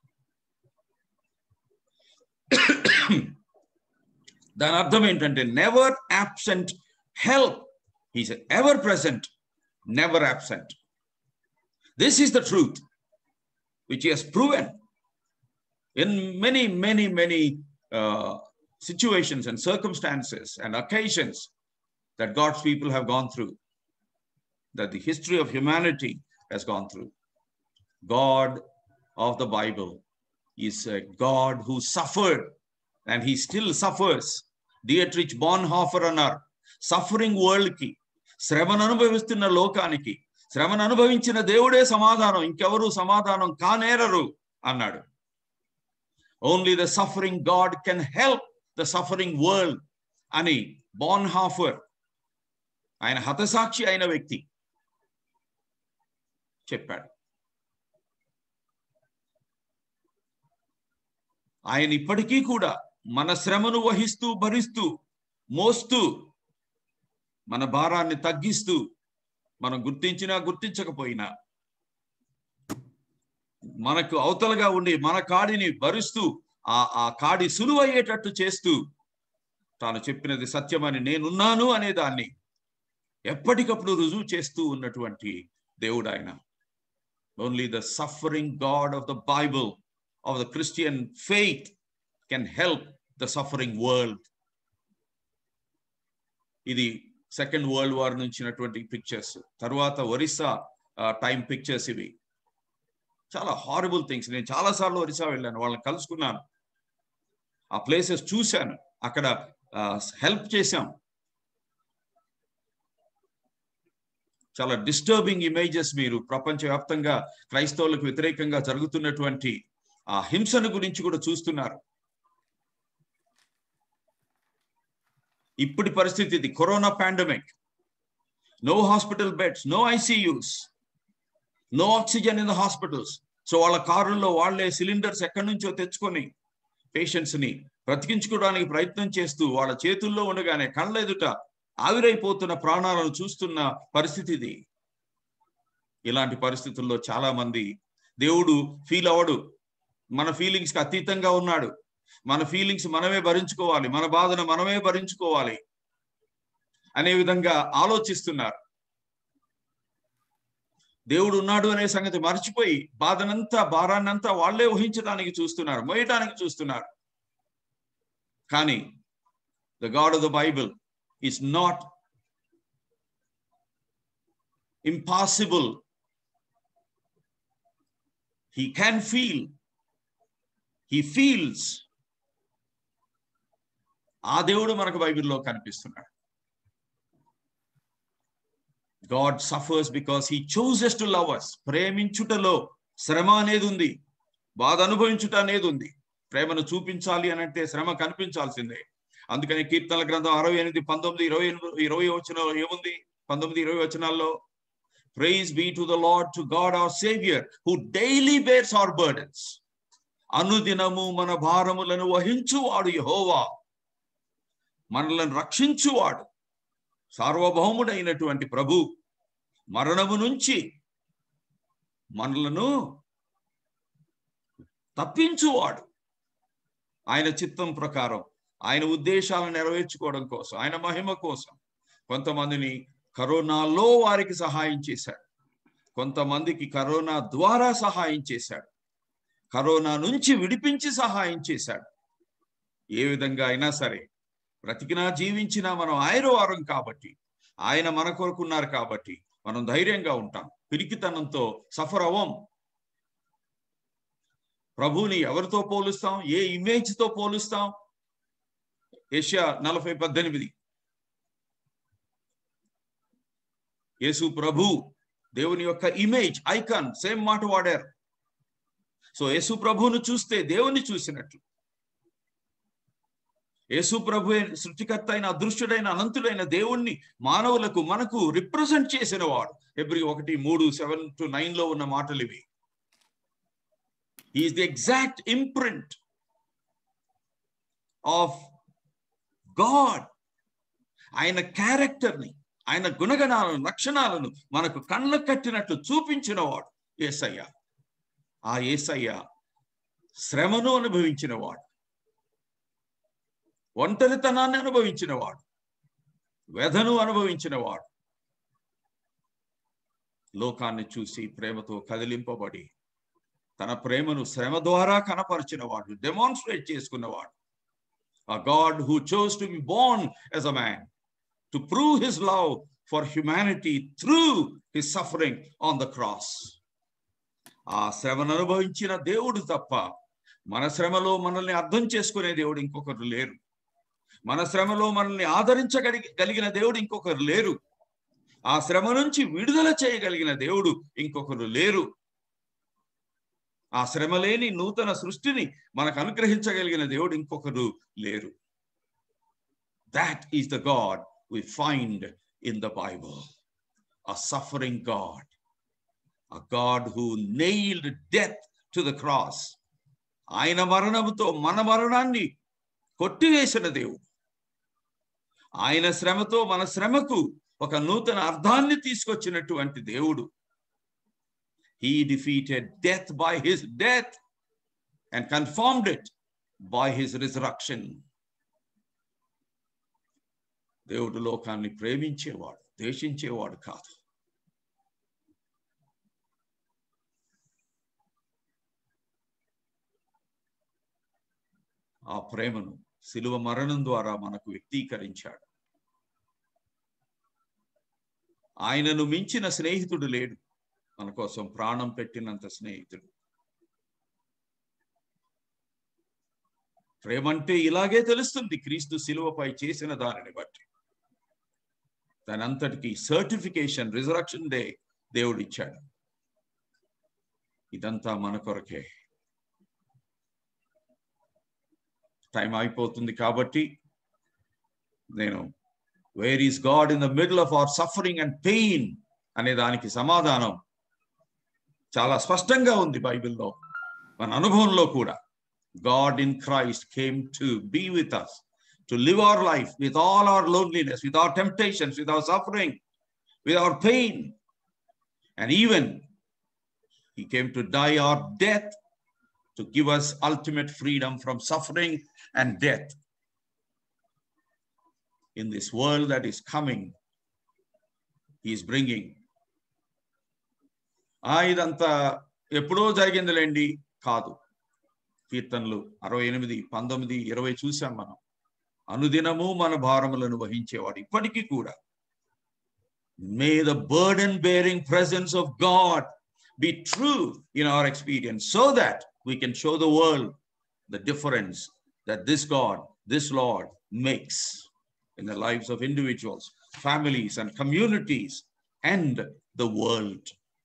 దాని అర్థం ఏంటంటే never absent help he's ever present never absent this is the truth which he's proven in many many many situations and circumstances and occasions that God's people have gone through, that the history of humanity has gone through. God of the Bible is a God who suffered and he still suffers. Dietrich Bonhoeffer అన్నారు suffering world కి శ్రమను అనుభవిస్తున్న లోకానికి శ్రమను అనుభవించిన దేవుడే సమాధానం ఇంకెవరు సమాధానం కానేరరు అన్నాడు only the suffering God can help the suffering world అని బాన్ హాఫర్ ఆయన హతసాక్షి అయిన వ్యక్తి చెప్పాడు ఆయన ఇప్పటికీ కూడా మన శ్రమను వహిస్తూ భరిస్తూ మోస్తూ మన భారాన్ని తగ్గిస్తూ మనం గుర్తించినా గుర్తించకపోయినా మనకు అవతలగా ఉండి మన కాడిని భరుస్తూ ఆ ఆ కాడి సులువయ్యేటట్టు చేస్తూ తాను చెప్పినది సత్యమని నేనున్నాను అనే దాన్ని ఎప్పటికప్పుడు రుజువు చేస్తూ ఉన్నటువంటి దేవుడు ఆయన only the suffering God of the Bible of the Christian faith can help the suffering world ఇది సెకండ్ వరల్డ్ వార్ నుంచినటువంటి పిక్చర్స్ తర్వాత ఒరిస్సా టైం పిక్చర్స్ ఇవి చాలా హారబుల్ థింగ్స్ నేను చాలా సార్లు ఒరిస్సా వెళ్ళాను వాళ్ళని కలుసుకున్నాను ఆ ప్లేసెస్ చూశాను అక్కడ హెల్ప్ చేశాం చాలా డిస్టర్బింగ్ ఇమేజెస్ మీరు ప్రపంచవ్యాప్తంగా క్రైస్తవులకు వ్యతిరేకంగా జరుగుతున్నటువంటి ఆ హింసను గురించి కూడా చూస్తున్నారు ఇప్పటి పరిస్థితి ఇది corona pandemic no hospital beds no ICUs no oxygen in the hospitals so వాళ్ళ కారుల్లో వాళ్ళే సిలిండర్స్ ఎక్కడి నుంచో తెచ్చుకొని పేషెంట్స్ ని బ్రతికించుకోవడానికి ప్రయత్నం చేస్తూ వాళ్ళ చేతుల్లో ఉండగానే కళ్ళ ఎదుట ఆవిరైపోతున్న ప్రాణాలను చూస్తున్న పరిస్థితి ఇది ఇలాంటి పరిస్థితుల్లో చాలా మంది దేవుడు ఫీల్ అవడు మన ఫీలింగ్స్ కి అతీతంగా ఉన్నాడు మన ఫీలింగ్స్ మనమే భరించుకోవాలి మన బాధను మనమే భరించుకోవాలి అనే విధంగా ఆలోచిస్తున్నారు దేవుడు ఉన్నాడు అనే సంగతి మర్చిపోయి బాధనంతా భారాన్నంతా వాళ్లే ఊహించడానికి చూస్తున్నారు మోయటానికి చూస్తున్నారు కానీ the God of the Bible is not impassible he can feel he feels ఆ దేవుడు మనకు బైబిల్లో కనిపిస్తున్నాడు God suffers because he chooses to love us ప్రేమించుటలో శ్రమ అనేది ఉంది బాధ అనుభవించుట అనేది ఉంది ప్రేమను చూపించాలి అని అంటే శ్రమ కనిపించాల్సిందే అందుకని కీర్తనల గ్రంథం అరవై ఎనిమిది పంతొమ్మిది ఇరవై ఎనిమిది ఇరవై వచ్చిన ఏముంది పంతొమ్మిది ఇరవై వచనాల్లో praise be to the Lord to God our saviour who daily bears our burdens అనుదినము మన భారములను వహించువాడు యహోవా మనలను రక్షించువాడు సార్వభౌముడైనటువంటి ప్రభు మరణము నుంచి మనలను తప్పించువాడు ఆయన చిత్తం ప్రకారం ఆయన ఉద్దేశాలను నెరవేర్చుకోవడం కోసం ఆయన మహిమ కోసం కొంతమందిని కరోనాలో వారికి సహాయం చేశాడు కొంతమందికి కరోనా ద్వారా సహాయం చేశాడు కరోనా నుంచి విడిపించి సహాయం చేశాడు ఏ విధంగా అయినా సరే బ్రతికినా జీవించినా మనం ఆయన వారం కాబట్టి ఆయన మన కొరకున్నారు కాబట్టి మనం ధైర్యంగా ఉంటాం పిరికితనంతో సఫర్ అవ్వం ప్రభుని ఎవరితో పోలుస్తాం ఏ ఇమేజ్ తో పోలుస్తాం ఏషియా నలభై పద్దెనిమిది యేసు ప్రభు దేవుని యొక్క ఇమేజ్ ఐకాన్ సేమ్ మాట వాడారు సో యేసు ప్రభువును చూస్తే దేవుని చూసినట్లు యేసు ప్రభు సృష్టికర్త అయిన అదృశ్యుడైన అనంతుడైన దేవుణ్ణి మానవులకు మనకు రిప్రజెంట్ చేసిన వాడు ఎబ్రి ఒకటి మూడు సెవెన్ టు నైన్ లో ఉన్న మాటలు ఇవి is the exact imprint of God ఆయన క్యారెక్టర్ని ఆయన గుణగణాలను లక్షణాలను మనకు కళ్ళ కట్టినట్లు చూపించిన వాడు ఏసయ్య ఆ ఏసయ్య శ్రమను అనుభవించిన వాడు ఒంటరితనాన్ని అనుభవించిన వాడు వ్యధను అనుభవించిన వాడు లోకాన్ని చూసి ప్రేమతో కదిలింపబడి తన ప్రేమను శ్రమ ద్వారా కనపరిచిన వాడు డెమాన్స్ట్రేట్ చేసుకున్నవాడు a God who chose to be born as a man to prove his love for humanity through his suffering on the cross. ఆ శ్రమను అనుభవించిన దేవుడు తప్ప మన శ్రమలో మనల్ని అర్థం చేసుకునే దేవుడు ఇంకొకరు లేరు మన శ్రమలో మనల్ని ఆదరించగలిగి కలిగిన దేవుడు ఇంకొకరు లేరు ఆ శ్రమ నుంచి విడుదల చేయగలిగిన దేవుడు ఇంకొకరు లేరు ఆ శ్రమ లేని నూతన సృష్టిని మనకు అనుగ్రహించగలిగిన దేవుడు ఇంకొకరు లేరు that is the God we find in the Bible a suffering God, a God who nailed death to the cross. ఆయన మరణంతో మన మరణాన్ని కొట్టివేసిన దేవుడు ఆయన శ్రమతో మన శ్రమకు ఒక నూతన అర్థాన్ని తీసుకొచ్చినటువంటి దేవుడు he defeated death by his death and confirmed it by his resurrection దేవుడు లోకాన్ని ప్రేమించేవాడు ద్వేషించేవాడు కాదు ఆ ప్రేమను శిలువ మరణం ద్వారా మనకు వ్యక్తీకరించాడు ఆయనను మించిన స్నేహితుడు లేడు మన కోసం ప్రాణం పెట్టినంత స్నేహితుడు ప్రేమంటే ఇలాగే తెలుస్తుంది క్రీస్తు శిలువపై చేసిన దానిని బట్టి దాని అంతటికి సర్టిఫికేషన్ రిజరక్షన్ డే దేవుడు ఇచ్చాడు ఇదంతా మన కొరకే టైం అయిపోతుంది కాబట్టి నేను where is God in the middle of our suffering and pain అనే దానికి సమాధానం చాలా స్పష్టంగా ఉంది బైబిల్లో మన అనుభవంలో కూడా God in Christ came to be with us to live our life with all our loneliness with our temptations with our suffering with our pain and even he came to die our death to give us ultimate freedom from suffering and death in this world that is coming he is bringing ఆ ఇదంతా ఎప్పుడో జరిగిందిలేండి కాదు కీర్తనలు అరవై ఎనిమిది పంతొమ్మిది ఇరవై చూసాం మనం అనుదినము మన భారములను వహించేవాడు ఇప్పటికీ కూడా may the burden bearing presence of God be true in our experience so that we can show the world the difference that this God, this Lord makes in the lives of individuals, families, and communities and the world.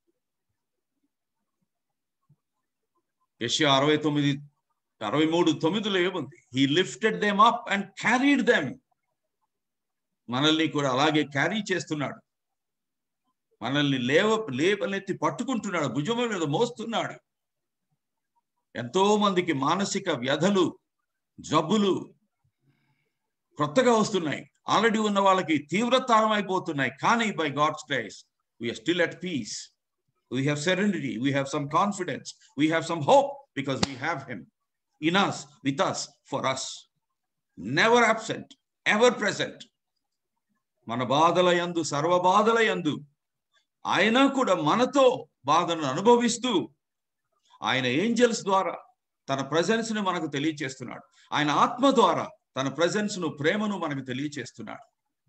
యెషయా అరవై తొమ్మిది అరవై మూడు తొమ్మిదిలో ఏముంది he lifted them up and carried them మనల్ని కూడా అలాగే క్యారీ చేస్తున్నాడు మనల్ని లేవ లేపనెత్తి పట్టుకుంటున్నాడు భుజం మీద మోస్తున్నాడు ఎంతో మందికి మానసిక వ్యధలు జబ్బులు కొత్తగా వస్తున్నాయి ఆల్రెడీ ఉన్న వాళ్ళకి తీవ్రతరం అయిపోతున్నాయి కానీ by God's grace we are still at peace we have serenity we have some confidence we have some hope because we have him in us with us for us never absent ever present మన బాధల యందు సర్వ బాధల యందు ఆయన కూడా మనతో బాధను అనుభవిస్తూ ఆయన ఏంజల్స్ ద్వారా తన ప్రజెన్స్ ను మనకు తెలియచేస్తున్నాడు ఆయన ఆత్మ ద్వారా తన ప్రజెన్స్ ను ప్రేమను మనకు తెలియచేస్తున్నాడు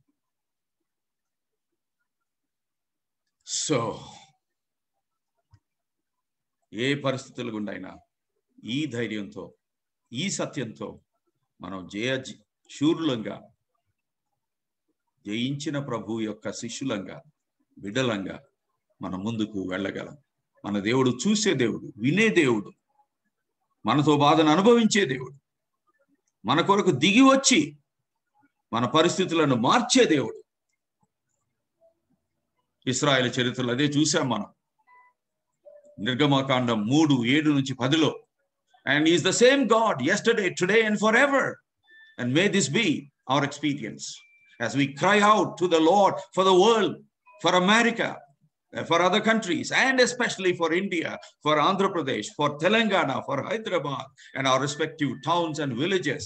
సో ఏ పరిస్థితుల గుండైనా ఈ ధైర్యంతో ఈ సత్యంతో మనం జయ శూరులంగా జయించిన ప్రభు యొక్క శిష్యులంగా బిడలంగా మన ముందుకు వెళ్ళగలం మన దేవుడు చూసే దేవుడు వినే దేవుడు మనతో బాధను అనుభవించే దేవుడు మన కొరకు దిగి వచ్చి మన పరిస్థితులను మార్చే దేవుడు ఇస్రాయల్ చరిత్రలు అదే చూసాం మనం నిర్గమకాండం మూడు ఏడు నుంచి పదిలో and is the same God yesterday today and for ever and may this be our experience as we cry out to the Lord for the world for America, for other countries, and especially for India, for Andhra Pradesh, for Telangana, for Hyderabad, and our respective towns and villages.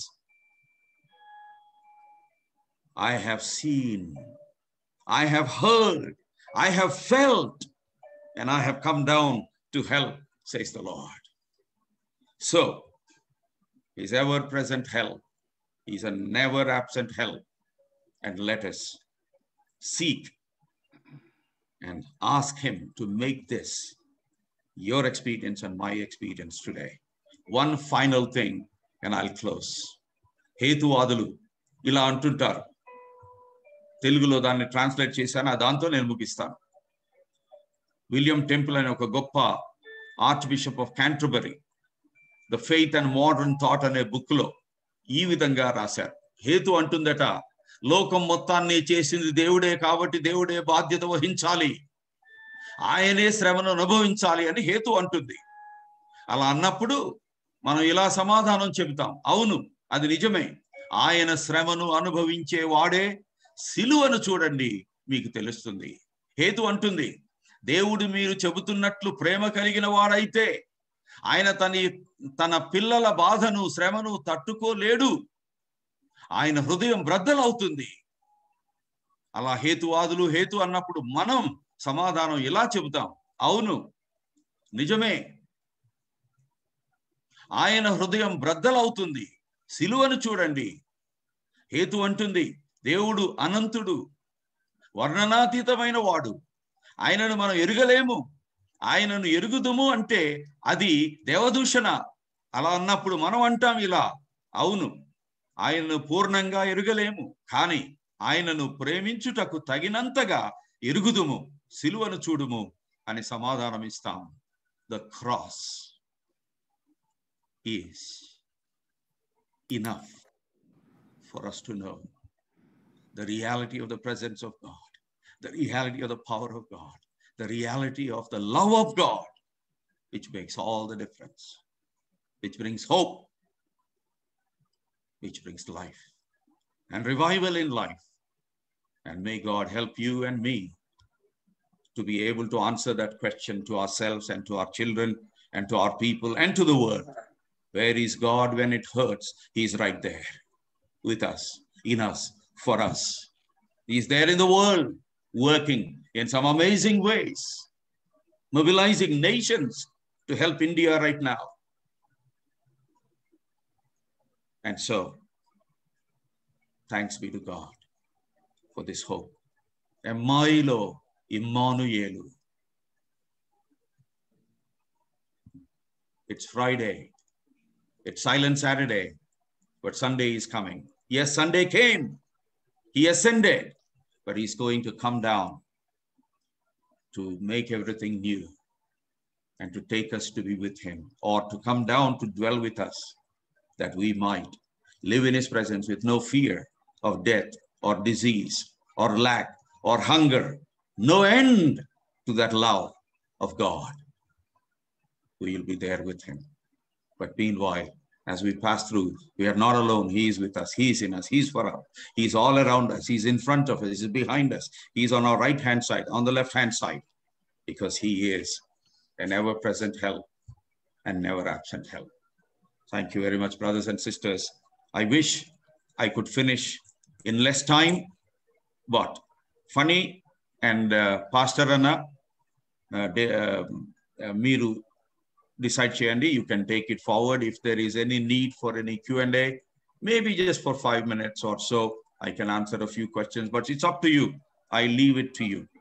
I have seen, I have heard, I have felt, and I have come down to help, says the Lord. So, His ever present help, He's a never absent help. And let us seek and ask Him to make this your experience and my experience today. One final thing, and I'll close. హేతువాదులు ఇలా అంటుంటారు తెలుగులో దాన్ని translate చేశాను దాంతో నేను ముగిస్తాను William temple అనే ఒక గొప్ప archbishop of Canterbury the faith and modern thought అనే బుక్ లో ఈ విధంగా రాశారు హేతు అంటుందట లోకం మొత్తాన్ని చేసింది దేవుడే కాబట్టి దేవుడే బాధ్యత వహించాలి ఆయనే శ్రమను అనుభవించాలి అని హేతు అంటుంది అలా అన్నప్పుడు మనం ఇలా సమాధానం చెబుతాం అవును అది నిజమే ఆయన శ్రమను అనుభవించే వాడే సిలువను చూడండి మీకు తెలుస్తుంది హేతు అంటుంది దేవుడు మీరు చెబుతున్నట్లు ప్రేమ కలిగిన వాడైతే ఆయన తన తన పిల్లల బాధను శ్రమను తట్టుకోలేడు ఆయన హృదయం బ్రద్దలవుతుంది అలా హేతువాదులు హేతు అన్నప్పుడు మనం సమాధానం ఇలా చెబుతాం అవును నిజమే ఆయన హృదయం బ్రద్దలవుతుంది సిలువను చూడండి హేతు అంటుంది దేవుడు అనంతుడు వర్ణనాతీతమైన వాడు ఆయనను మనం ఎరుగలేము ఆయనను ఎరుగుదుము అంటే అది దేవదూషణ అలా అన్నప్పుడు మనం అంటాం ఇలా అవును ఆయనను పూర్ణంగా ఎరుగలేము కానీ ఆయనను ప్రేమించుటకు తగినంతగా ఎరుగుదుము సిలువను చూడుము అని సమాధానం ఇస్తాం the cross is enough for us to know the reality of the presence of God, the reality of the power of God, the reality of the love of God, which makes all the difference, which brings hope, which brings life and revival in life. And may God help you and me to be able to answer that question to ourselves and to our children and to our people and to the world. Where is God when it hurts? He's right there with us, in us, for us. He's there in the world, working in some amazing ways, mobilizing nations to help India right now. And so, thanks be to God for this hope. Emailo Immanuelu. It's Friday. It's Silent Saturday, but Sunday is coming. Yes, Sunday came. He ascended, but he's going to come down to make everything new and to take us to be with him or to come down to dwell with us that we might live in his presence with no fear of death or disease or lack or hunger, no end to that love of God. We will be there with him. But meanwhile, as we pass through, we are not alone. He is with us. He is in us. He's for us. He's all around us. He's in front of us. He's behind us. He's on our right hand side, on the left hand side, because he is an ever present help and never absent help. Thank you very much, brothers and sisters. I wish I could finish in less time, but funny and uh, Pastor Anna, uh, de- uh, uh, Miru decide చేయండి you can take it forward if there is any need for any q&a maybe just for five minutes or so i can answer a few questions but it's up to you i leave it to you